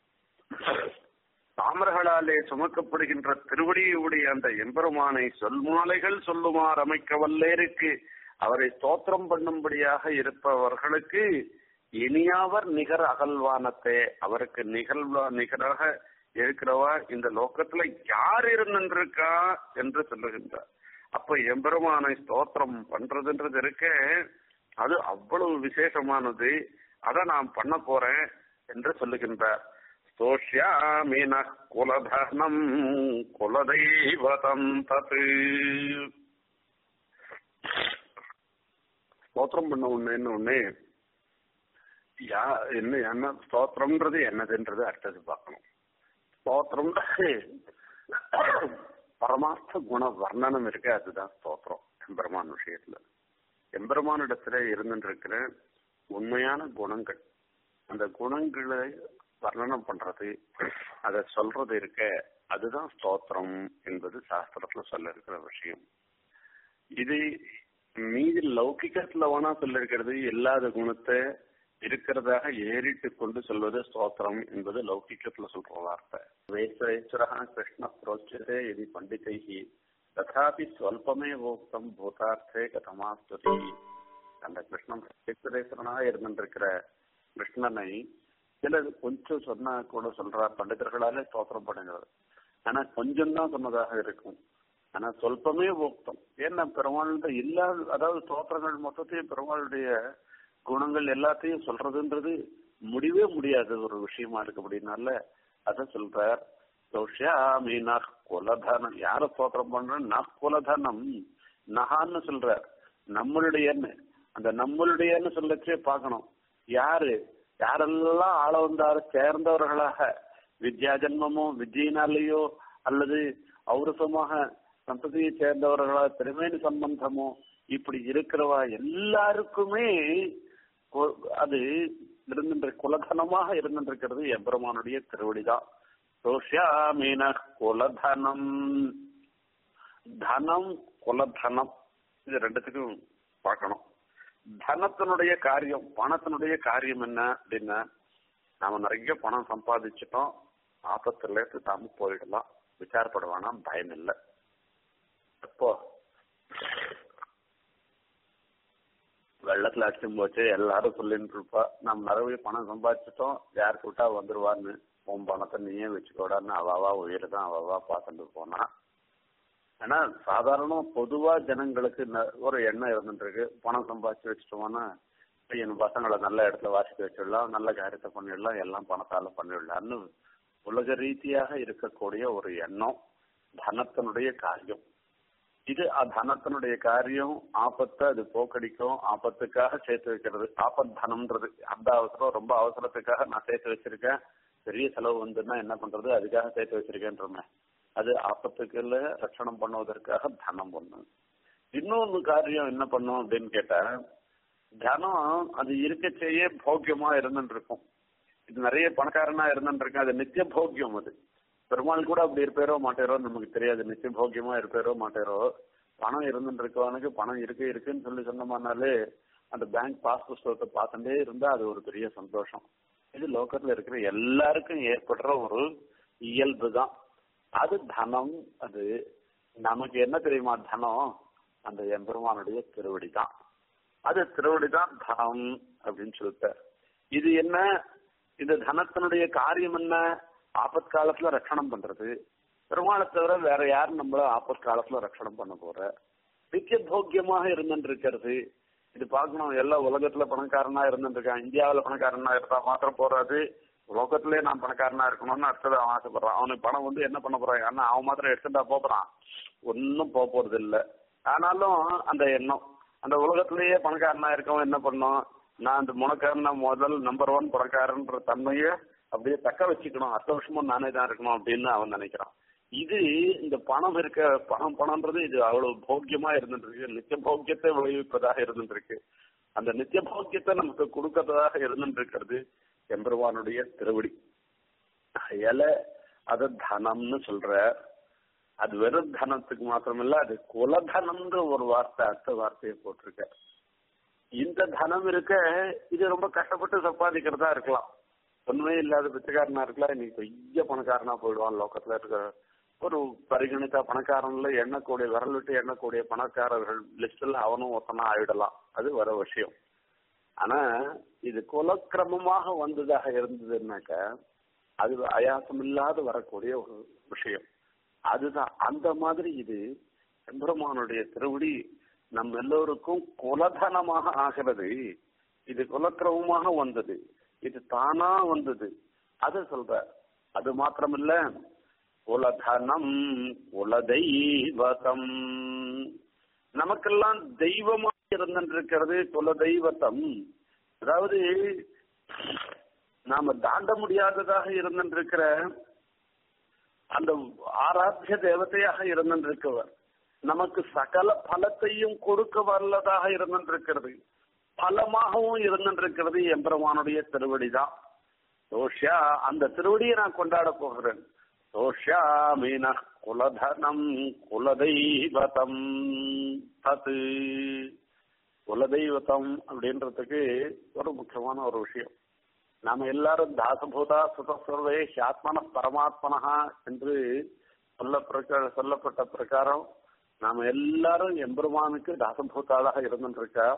தாமர்களாலே சுமக்கப்படுகின்ற திருவடியுடைய அந்த எம்பெருமானை சொல்மாலைகள் சொல்லுமாறு அமைக்க வல்லேருக்கு அவரை ஸ்தோத்திரம் பண்ணும்படியாக இருப்பவர்களுக்கு இனியாவர் நிகர் அகல்வானத்தே அவருக்கு நிகழ்வா நிகராக இருக்கிறவா இந்த லோகத்துல யார் இருந்திருக்கா என்று சொல்லுகின்றார் அப்ப எம்பெருமானை ஸ்தோத்திரம் பண்றதுன்றது இருக்க
அது அவ்வளவு விசேஷமானது அதை நான் பண்ண போறேன் என்று சொல்லுகின்றார் ஸ்தோஷ்யாமி ந குலதனம் குலதெய்வதம் தத்து ஸ்தோத்திரம் பண்ண உடனே உடனே யா என்ன என்ன ஸ்தோத்திரம்ன்றது என்னதுன்றது அடுத்தது பார்க்கணும் ஸ்தோத்திரம்ன்றது பரமார்த்த குண வர்ணனம் இருக்கு அதுதான் ஸ்தோத்திரம் எம்பெருமான் விஷயத்துல எம்பெருமானிடத்துல இருந்துருக்கிற உண்மையான குணங்கள் அந்த குணங்களை வர்ணனம் பண்றது அதை சொல்றது இருக்க அதுதான் ஸ்தோத்திரம் என்பது சாஸ்திரத்துல சொல்ல இருக்கிற விஷயம் இது மீதி லௌகிகத்துல வேணா சொல்லிருக்கிறது இல்லாத குணத்தை இருக்கிறதாக ஏறிட்டு கொண்டு சொல்வது ஸ்தோத்திரம் என்பது லௌகிக்கத்துல சொல்ற வார்த்தை வேஸ்வரேஸ்வரா கிருஷ்ண புரோச்சதே இது பண்டிதைகி ததாபி ஸ்வல்பமே ஓக்தம் பூதார்த்தே கதமாஸ்துதி அந்த கிருஷ்ணன் வேஸ்வரேஸ்வரனா இருந்திருக்கிற கிருஷ்ணனை சிலர் கொஞ்சம் சொன்னா கூட சொல்றார் பண்டிதர்களாலே ஸ்தோத்திரம் பண்ணுகிறார் ஆனா கொஞ்சம் தான் சொன்னதாக இருக்கும் ஆனா சொல்பமே ஓக்தம் ஏன்னா பெருமாளுடைய இல்லாத அதாவது ஸ்தோத்திரங்கள் மொத்தத்தையும் பெருமாளுடைய குணங்கள் எல்லாத்தையும் சொல்றதுன்றது முடிவே முடியாத ஒரு விஷயமா இருக்கு அப்படின்னால அத சொல்றார் சௌஷ்யாமி நஹ் குலதனம் யார ஸ்தோத்திரம் பண்ற நஹ் குலதனம் நகான்னு சொல்றார் நம்மளுடையன்னு அந்த நம்மளுடையன்னு சொல்லச்சே பார்க்கணும் யாரு யாரெல்லாம் ஆள வந்தாரு சேர்ந்தவர்களாக வித்யா ஜன்மமோ வித்யினாலேயோ அல்லது ஔரசமாக சந்ததியை சேர்ந்தவர்களா திருமேனி சம்பந்தமோ இப்படி இருக்கிறவா எல்லாருக்குமே அது இருந்தின்ற குலதனமாக இருந்திருக்கிறது எம்பெருமானுடைய திருவடிதான் சோஷியாமீன குலதனம் தனம் குலதனம் இது ரெண்டுத்துக்கும் பார்க்கணும் தனத்தினுடைய காரியம் பணத்தினுடைய காரியம் என்ன அப்படின்னா நாம நிறைய பணம் சம்பாதிச்சிட்டோம் ஆபத்துல தாம போயிடலாம் விசாரப்படுவானா பயம் இல்லை எப்போ வெள்ளத்துல அடிச்சும் போச்சு எல்லாரும் சொல்லிட்டு இருப்பா நம்ம நிறைய பணம் சம்பாதிச்சிட்டோம் யாருக்கு விட்டா வந்துருவான்னு உன் பணத்தை நீயே வச்சுக்கோடான்னு அவாவா உயிர் தான் அவாவா பார்த்துட்டு போனா ஆனா சாதாரண பொதுவா ஜனங்களுக்கு ஒரு எண்ணம் இருந்துட்டு இருக்கு பணம் சம்பாதிச்சு வச்சுட்டோம்னா என் பசங்களை நல்ல இடத்துல வாசிக்க வச்சிடலாம் நல்ல காரியத்தை பண்ணிடலாம் எல்லாம் பணத்தால பண்ணிடலாம்னு உலக ரீதியாக இருக்கக்கூடிய ஒரு எண்ணம் தனத்தினுடைய காரியம் இது தனத்தினுடைய காரியம் ஆபத்தை அது போக்கடிக்கும் ஆபத்துக்காக சேர்த்து வைக்கிறது ஆபத் தனம்ன்றது அந்த அவசரம் ரொம்ப அவசரத்துக்காக நான் சேர்த்து வச்சிருக்கேன் பெரிய செலவு வந்துன்னா என்ன பண்றது அதுக்காக சேர்த்து வச்சிருக்கேன்றமே அது ஆபத்துக்குள்ள ரட்சணம் பண்ணுவதற்காக தனம் பண்ணும் இன்னொன்னு காரியம் என்ன பண்ணும் அப்படின்னு கேட்டா தனம் அது இருக்கச்சேயே போக்கியமா இருந்துட்டு இருக்கும் இது நிறைய பணக்காரனா இருந்துட்டு இருக்கு அது நித்திய போக்கியம் அது பெருமாள் கூட அப்படி இருப்பாரோ மாட்டாரோ நமக்கு தெரியாது நித்திய போக்கியமா இருப்பாரோ மாட்டாரோ பணம் இருந்துட்டு இருக்கவனுக்கு பணம் இருக்கு இருக்குன்னு சொல்லி சொன்னோம்னாலே அந்த பேங்க் பாஸ் புஸ்தகத்தை பார்த்துட்டே இருந்தா அது ஒரு பெரிய சந்தோஷம் இது லோக்கத்துல இருக்கிற எல்லாருக்கும் ஏற்படுற ஒரு இயல்பு தான் அது தனம் அது நமக்கு என்ன தெரியுமா தனம் அந்த எம்பெருமானுடைய திருவடி தான் அது திருவடி தான் தனம் அப்படின்னு சொல்லிட்டார் இது என்ன இந்த தனத்தினுடைய காரியம் என்ன ஆபத் காலத்துல ரட்சணம் பண்றது பெருமாளை தவிர வேற யாரும் நம்மள ஆபத் காலத்துல ரட்சணம் பண்ண போற நித்திய போக்கியமாக இருந்துட்டு இருக்கிறது இது பார்க்கணும் எல்லா உலகத்துல பணக்காரனா இருந்துட்டு இருக்கான் இந்தியாவில பணக்காரனா இருந்தா மாத்திரம் போறாது உலகத்திலே நான் பணக்காரனா இருக்கணும்னு அடுத்தது அவன் ஆசைப்படுறான் அவனுக்கு பணம் வந்து என்ன பண்ண போறான் ஏன்னா அவன் மாத்திரம் எடுத்துட்டா போறான் ஒன்னும் போக போறது இல்ல ஆனாலும் அந்த எண்ணம் அந்த உலகத்திலேயே பணக்காரனா இருக்கவன் என்ன பண்ணும் நான் அந்த முனக்காரனா முதல் நம்பர் ஒன் பணக்காரன்ற தன்மையை அப்படியே தக்க வச்சுக்கணும் அடுத்த வருஷமும் நானே தான் இருக்கணும் அப்படின்னு அவன் நினைக்கிறான் இது இந்த பணம் இருக்க பணம் பணம்ன்றது இது அவ்வளவு போக்கியமா இருந்துட்டு இருக்கு நித்திய போக்கியத்தை விளைவிப்பதாக இருந்துட்டு இருக்கு அந்த நித்திய போக்கியத்தை நமக்கு கொடுக்கறதாக இருந்துட்டு இருக்கிறது எம்பெருவானுடைய திருவடி இல அத தனம்னு சொல்ற அது வெறும் தனத்துக்கு மாத்திரமில்ல அது குலதனம்ன்ற ஒரு வார்த்தை அடுத்த வார்த்தையை போட்டிருக்க இந்த தனம் இருக்க இது ரொம்ப கஷ்டப்பட்டு சம்பாதிக்கிறதா இருக்கலாம் ஒண்ணுமே இல்லாத பிச்சைக்காரனா இருக்கலாம் இன்னைக்கு பெரிய பணக்காரனா போயிடுவான் லோக்கத்துல இருக்கிற ஒரு பரிகணித்தா பணக்காரன்ல எண்ணக்கூடிய விரல் விட்டு எண்ணக்கூடிய பணக்காரர்கள் லிஸ்ட்ல அவனும் ஒருத்தனா ஆயிடலாம் அது வர விஷயம் ஆனா இது குலக்கிரமமாக வந்ததாக இருந்ததுன்னாக்க அது அயாசம் இல்லாத வரக்கூடிய ஒரு விஷயம் அதுதான் அந்த மாதிரி இது எம்பெருமானுடைய திருவடி
நம் எல்லோருக்கும் குலதனமாக ஆகிறது இது குலக்கிரமமாக வந்தது இது தானா வந்தது அது சொல்ற அது மாத்திரமில்ல குலதனம் குலதெய்வதம் நமக்கெல்லாம் தெய்வமாக இருந்திருக்கிறது குலதெய்வத்தம் அதாவது நாம தாண்ட முடியாததாக இருந்திருக்கிற அந்த ஆராத்திய தேவதையாக இருந்திருக்கவர் நமக்கு சகல பலத்தையும் கொடுக்க வல்லதாக இருந்திருக்கிறது பலமாகவும் இருந்திருக்கிறது எம்பெருமானுடைய திருவடிதான் தோஷா அந்த திருவடியை நான் கொண்டாட போகிறேன் தோஷா மீன குலதனம் குலதெய்வதம் தது குலதெய்வத்தம் அப்படின்றதுக்கு ஒரு முக்கியமான ஒரு விஷயம் நாம எல்லாரும் தாசபூதா சுதசர்வே ஆத்மன பரமாத்மனா என்று சொல்ல பிரக- சொல்லப்பட்ட பிரகாரம் நாம எல்லாரும் எம்பெருமானுக்கு தாசபூதாதாக இருந்துருக்கா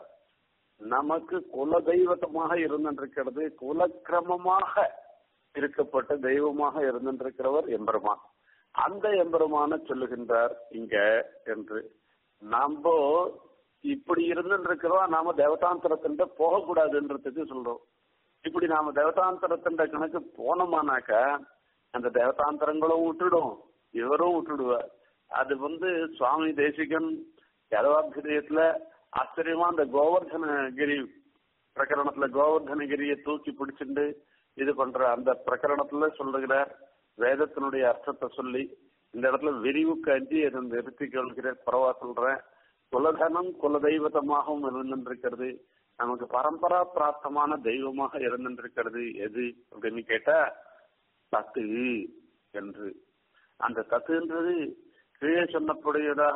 நமக்கு குல தெய்வத்தமாக இருந்திருக்கிறது குலக்கிரமமாக இருக்கப்பட்ட தெய்வமாக இருந்திருக்கிறவர் எம்பெருமான் அந்த எம்பெருமான சொல்லுகின்றார் இங்க என்று நாம இப்படி இருந்துருக்கிறோம் நாம தேவதாந்திரத்தின் போகக்கூடாதுன்றதுக்கு சொல்றோம் இப்படி நாம தேவதாந்திரத்தின் கணக்கு போனோமானாக்க அந்த தேவதாந்திரங்களும் விட்டுடும் இவரும் விட்டுடுவார் அது வந்து சுவாமி தேசிகன் யாதவாபிதயத்துல ஆச்சரியமா அந்த கோவர்தனகிரி பிரகரணத்துல கோவர்தனகிரியை தூக்கி பிடிச்சிட்டு இது பண்ற அந்த பிரகரணத்துல சொல்லுகிறார் வேதத்தினுடைய அர்த்தத்தை சொல்லி இந்த இடத்துல விரிவுக்கு அஞ்சி அதை நிறுத்தி கொள்கிறேன் பரவா சொல்றேன் குலதனம் குலதெய்வதமாகவும் இருந்திருக்கிறது நமக்கு பரம்பரா பிராப்தமான தெய்வமாக இருந்திருக்கிறது எது அப்படின்னு கேட்டா தத்து என்று அந்த தத்துன்றது கீழே சொன்னக்கூடியதாக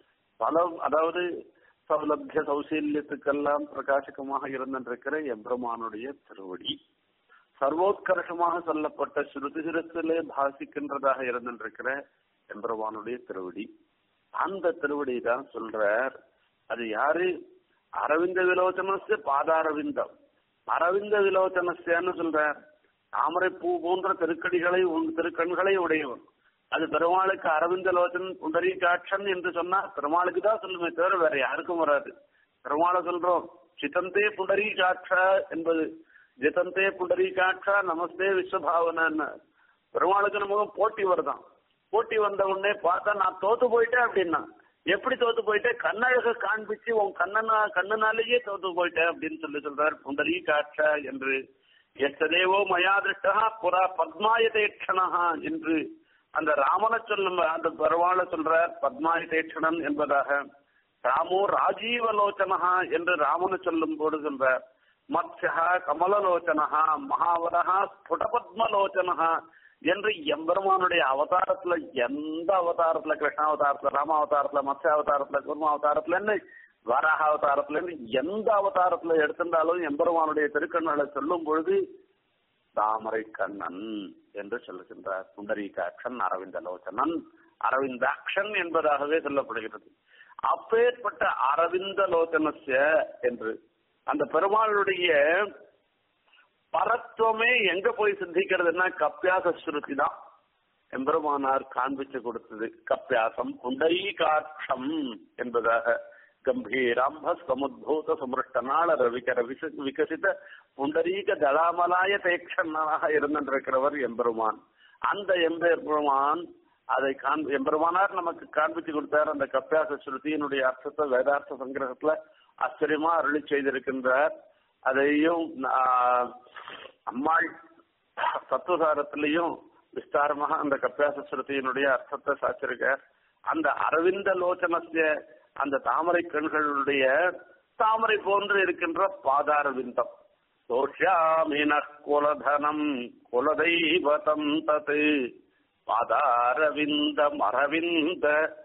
பல அதாவது சௌலபிய சௌசீல்யத்துக்கெல்லாம் பிரகாசகமாக இருந்திருக்கிற எம்பெருமானுடைய திருவடி சர்வோத்கர்ஷமாக சொல்லப்பட்ட ஸ்ருதிசிரத்திலே பாசிக்கின்றதாக இருந்திருக்கிற எம்பெருமானுடைய திருவடி அந்த திருவடி தான் சொல்றார் அது யாரு அரவிந்த விலோச்சனஸ்ய பாதாரவிந்தம் அரவிந்த விலோச்சனஸ்யன்னு சொல்றார் தாமரை பூ போன்ற திருக்கடிகளை உன் திருக்கண்களை உடையவன் அது பெருமாளுக்கு அரவிந்த லோச்சன் புண்டரீகாட்சன் என்று சொன்னா பெருமாளுக்கு தான் சொல்லுமே தவிர வேற யாருக்கும் வராது பெருமாளை சொல்றோம் சித்தந்தே புண்டரீகாட்சா என்பது ஜிதந்தே புண்டரீகாட்சா நமஸ்தே விஸ்வபாவனான்னு பெருமாளுக்கு நமக்கு போட்டி வருதான் போட்டி வந்த உடனே பார்த்தா நான் தோத்து போயிட்டேன் அப்படின்னா எப்படி தோத்து போயிட்டேன் கண்ணழக காண்பிச்சு உன் கண்ணனா கண்ணனாலேயே தோத்து போயிட்டேன் அப்படின்னு சொல்லி சொல்றார் புண்டரீ காட்சா என்று எத்ததேவோ மயா திருஷ்டா புறா பத்மாயதேட்சணா என்று அந்த ராமனை சொல்லும் அந்த பெருமாளை சொல்றார் பத்மாயதேட்சணன் என்பதாக ராமோ ராஜீவலோச்சனஹா என்று ராமனை சொல்லும் போது சொல்றார் மத்யா கமலலோச்சனஹா மகாவரஹா ஸ்புடபத்மலோச்சனஹா என்று எம்பெருமானுடைய அவதாரத்துல எந்த அவதாரத்துல கிருஷ்ணாவதாரத்துல ராமாவதாரத்துல மத்ய அவதாரத்துல குரும அவதாரத்துல என்ன வராக அவதாரத்துல இருந்து எந்த அவதாரத்துல எடுத்திருந்தாலும் எம்பெருமானுடைய திருக்கண்ணலை சொல்லும் பொழுது தாமரை கண்ணன் என்று சொல்லுகின்றார் புண்டரீகாட்சன் அரவிந்தலோச்சனன் அரவிந்தாக்ஷன் என்பதாகவே சொல்லப்படுகிறது அப்பேற்பட்ட அரவிந்தலோச்சனஸ்ய என்று அந்த பெருமாளுடைய பரத்துவமே எங்க போய் சித்திக்கிறதுன்னா கப்பியாச ஸ்ருதி தான் எம்பெருமானார் காண்பிச்சு கொடுத்தது கப்பியாசம் புண்டரீகாட்சம் என்பதாக கம்பீராம்ப சமுத்பூத சமுருஷ்டனால ரவிகர விச- விகசித புண்டரீக தலாமலாய தேக்ஷனாக இருந்திருக்கிறவர் எம்பெருமான் அந்த எம்பெருமான் அதை காண் எம்பெருமானார் நமக்கு காண்பிச்சு கொடுத்தார் அந்த கப்பியாச ஸ்ருதியினுடைய அர்த்தத்தை வேதார்த்த சங்கிரகத்துல ஆச்சரியமா அருளி செய்திருக்கின்றார் அதையும் ஆஹ், அம்மாள் தத்துவசாரத்திலையும் விஸ்தாரமாக அந்த கப்பியாச ஸ்ருதியினுடைய அர்த்தத்தை சாச்சிருக்கார் அந்த அரவிந்த லோச்சனஸ்ய அந்த தாமரை கண்களுடைய தாமரை போன்று இருக்கின்ற பாதாரவிந்தம் தோஷாமின குலதனம் குலதெய்வதம் தத் பாதாரவிந்தம் அரவிந்த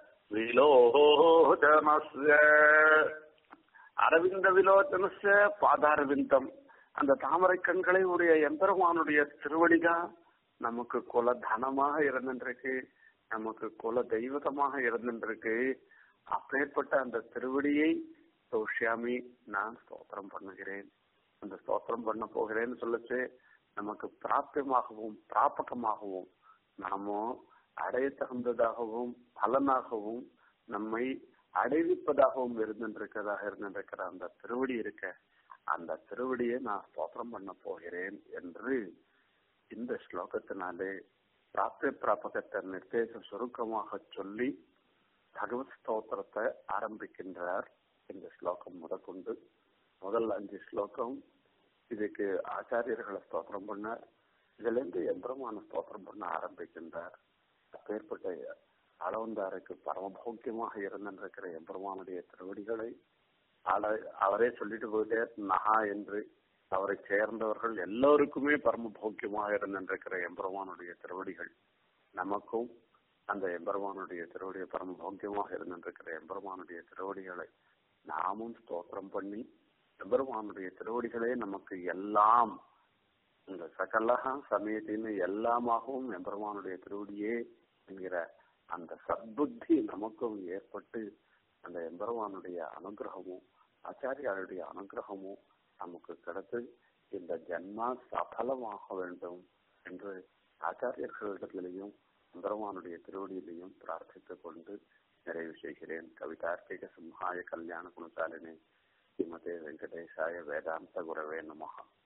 விலோச்சனஸ்ய அரவிந்த விலோச்சனஸ்ய பாதாரவிந்தம் அந்த தாமரை கண்களை உடைய எம்பெருமானுடைய திருவடிதான் நமக்கு குல தனமாக இருந்துருக்கு நமக்கு குல தெய்வதமாக இருந்துருக்கு அப்பேற்பட்ட அந்த திருவடியை தோஷியாமி நான் ஸ்தோத்திரம் பண்ணுகிறேன் அந்த ஸ்தோத்திரம் பண்ண போகிறேன்னு சொல்லிச்சு நமக்கு பிராப்தியமாகவும் பிராபகமாகவும் நாமோ அடைய தகுந்ததாகவும் பலனாகவும் நம்மை அடைவிப்பதாகவும் இருந்திருக்கிறதாக இருந்திருக்கிற அந்த திருவடி இருக்க அந்த திருவடியை நான் ஸ்தோத்திரம் பண்ண போகிறேன் என்று இந்த ஸ்லோகத்தினாலே பிராப்தி பிராபகத்தை நிர்தேச சுருக்கமாக சொல்லி பகவத் ஸ்தோத்திரத்தை ஆரம்பிக்கின்றார் இந்த ஸ்லோகம் முதற்கொண்டு முதல் அஞ்சு ஸ்லோகம் இதுக்கு ஆச்சாரியர்களை ஸ்தோத்திரம் பண்ணார் இதுல இருந்து எம்பெருமான ஸ்தோத்திரம் பண்ண ஆரம்பிக்கின்றார் அப்பேற்பட்ட அளவந்தாருக்கு பரமபோக்கியமாக இருந்திருக்கிற எம்பெருமானுடைய திருவடிகளை அவரே சொல்லிட்டு போயிட்டே நகா என்று அவரை சேர்ந்தவர்கள் எல்லோருக்குமே பரம போக்கியமாக இருந்திருக்கிற எம்பெருமானுடைய திருவடிகள் நமக்கும் அந்த எம்பெருமானுடைய திருவடியை பரம போக்கியமாக இருந்திருக்கிற எம்பெருமானுடைய திருவடிகளை நாமும் ஸ்தோத்திரம் பண்ணி எம்பெருமானுடைய திருவடிகளே நமக்கு எல்லாம் இந்த சகலகா சமயத்தின்னு எல்லாமாகவும் எம்பெருமானுடைய திருவடியே என்கிற அந்த சத்புத்தி நமக்கும் ஏற்பட்டு அந்த எம்பெருமானுடைய அனுகிரகமும் ஆச்சாரியாருடைய அனுகிரகமும் நமக்கு கிடைத்து இந்த ஜன்மா சபலமாக வேண்டும் என்று ஆச்சாரியர்களிடத்திலையும் எம்பெருமானுடைய திருவடியிலையும் பிரார்த்தித்துக் கொண்டு நிறைவு செய்கிறேன் கவிதார்த்திக சிம்ஹாய கல்யாண குணசாலினே ஸ்ரீமதே வெங்கடேசாய வேதாந்த குரவே நமகா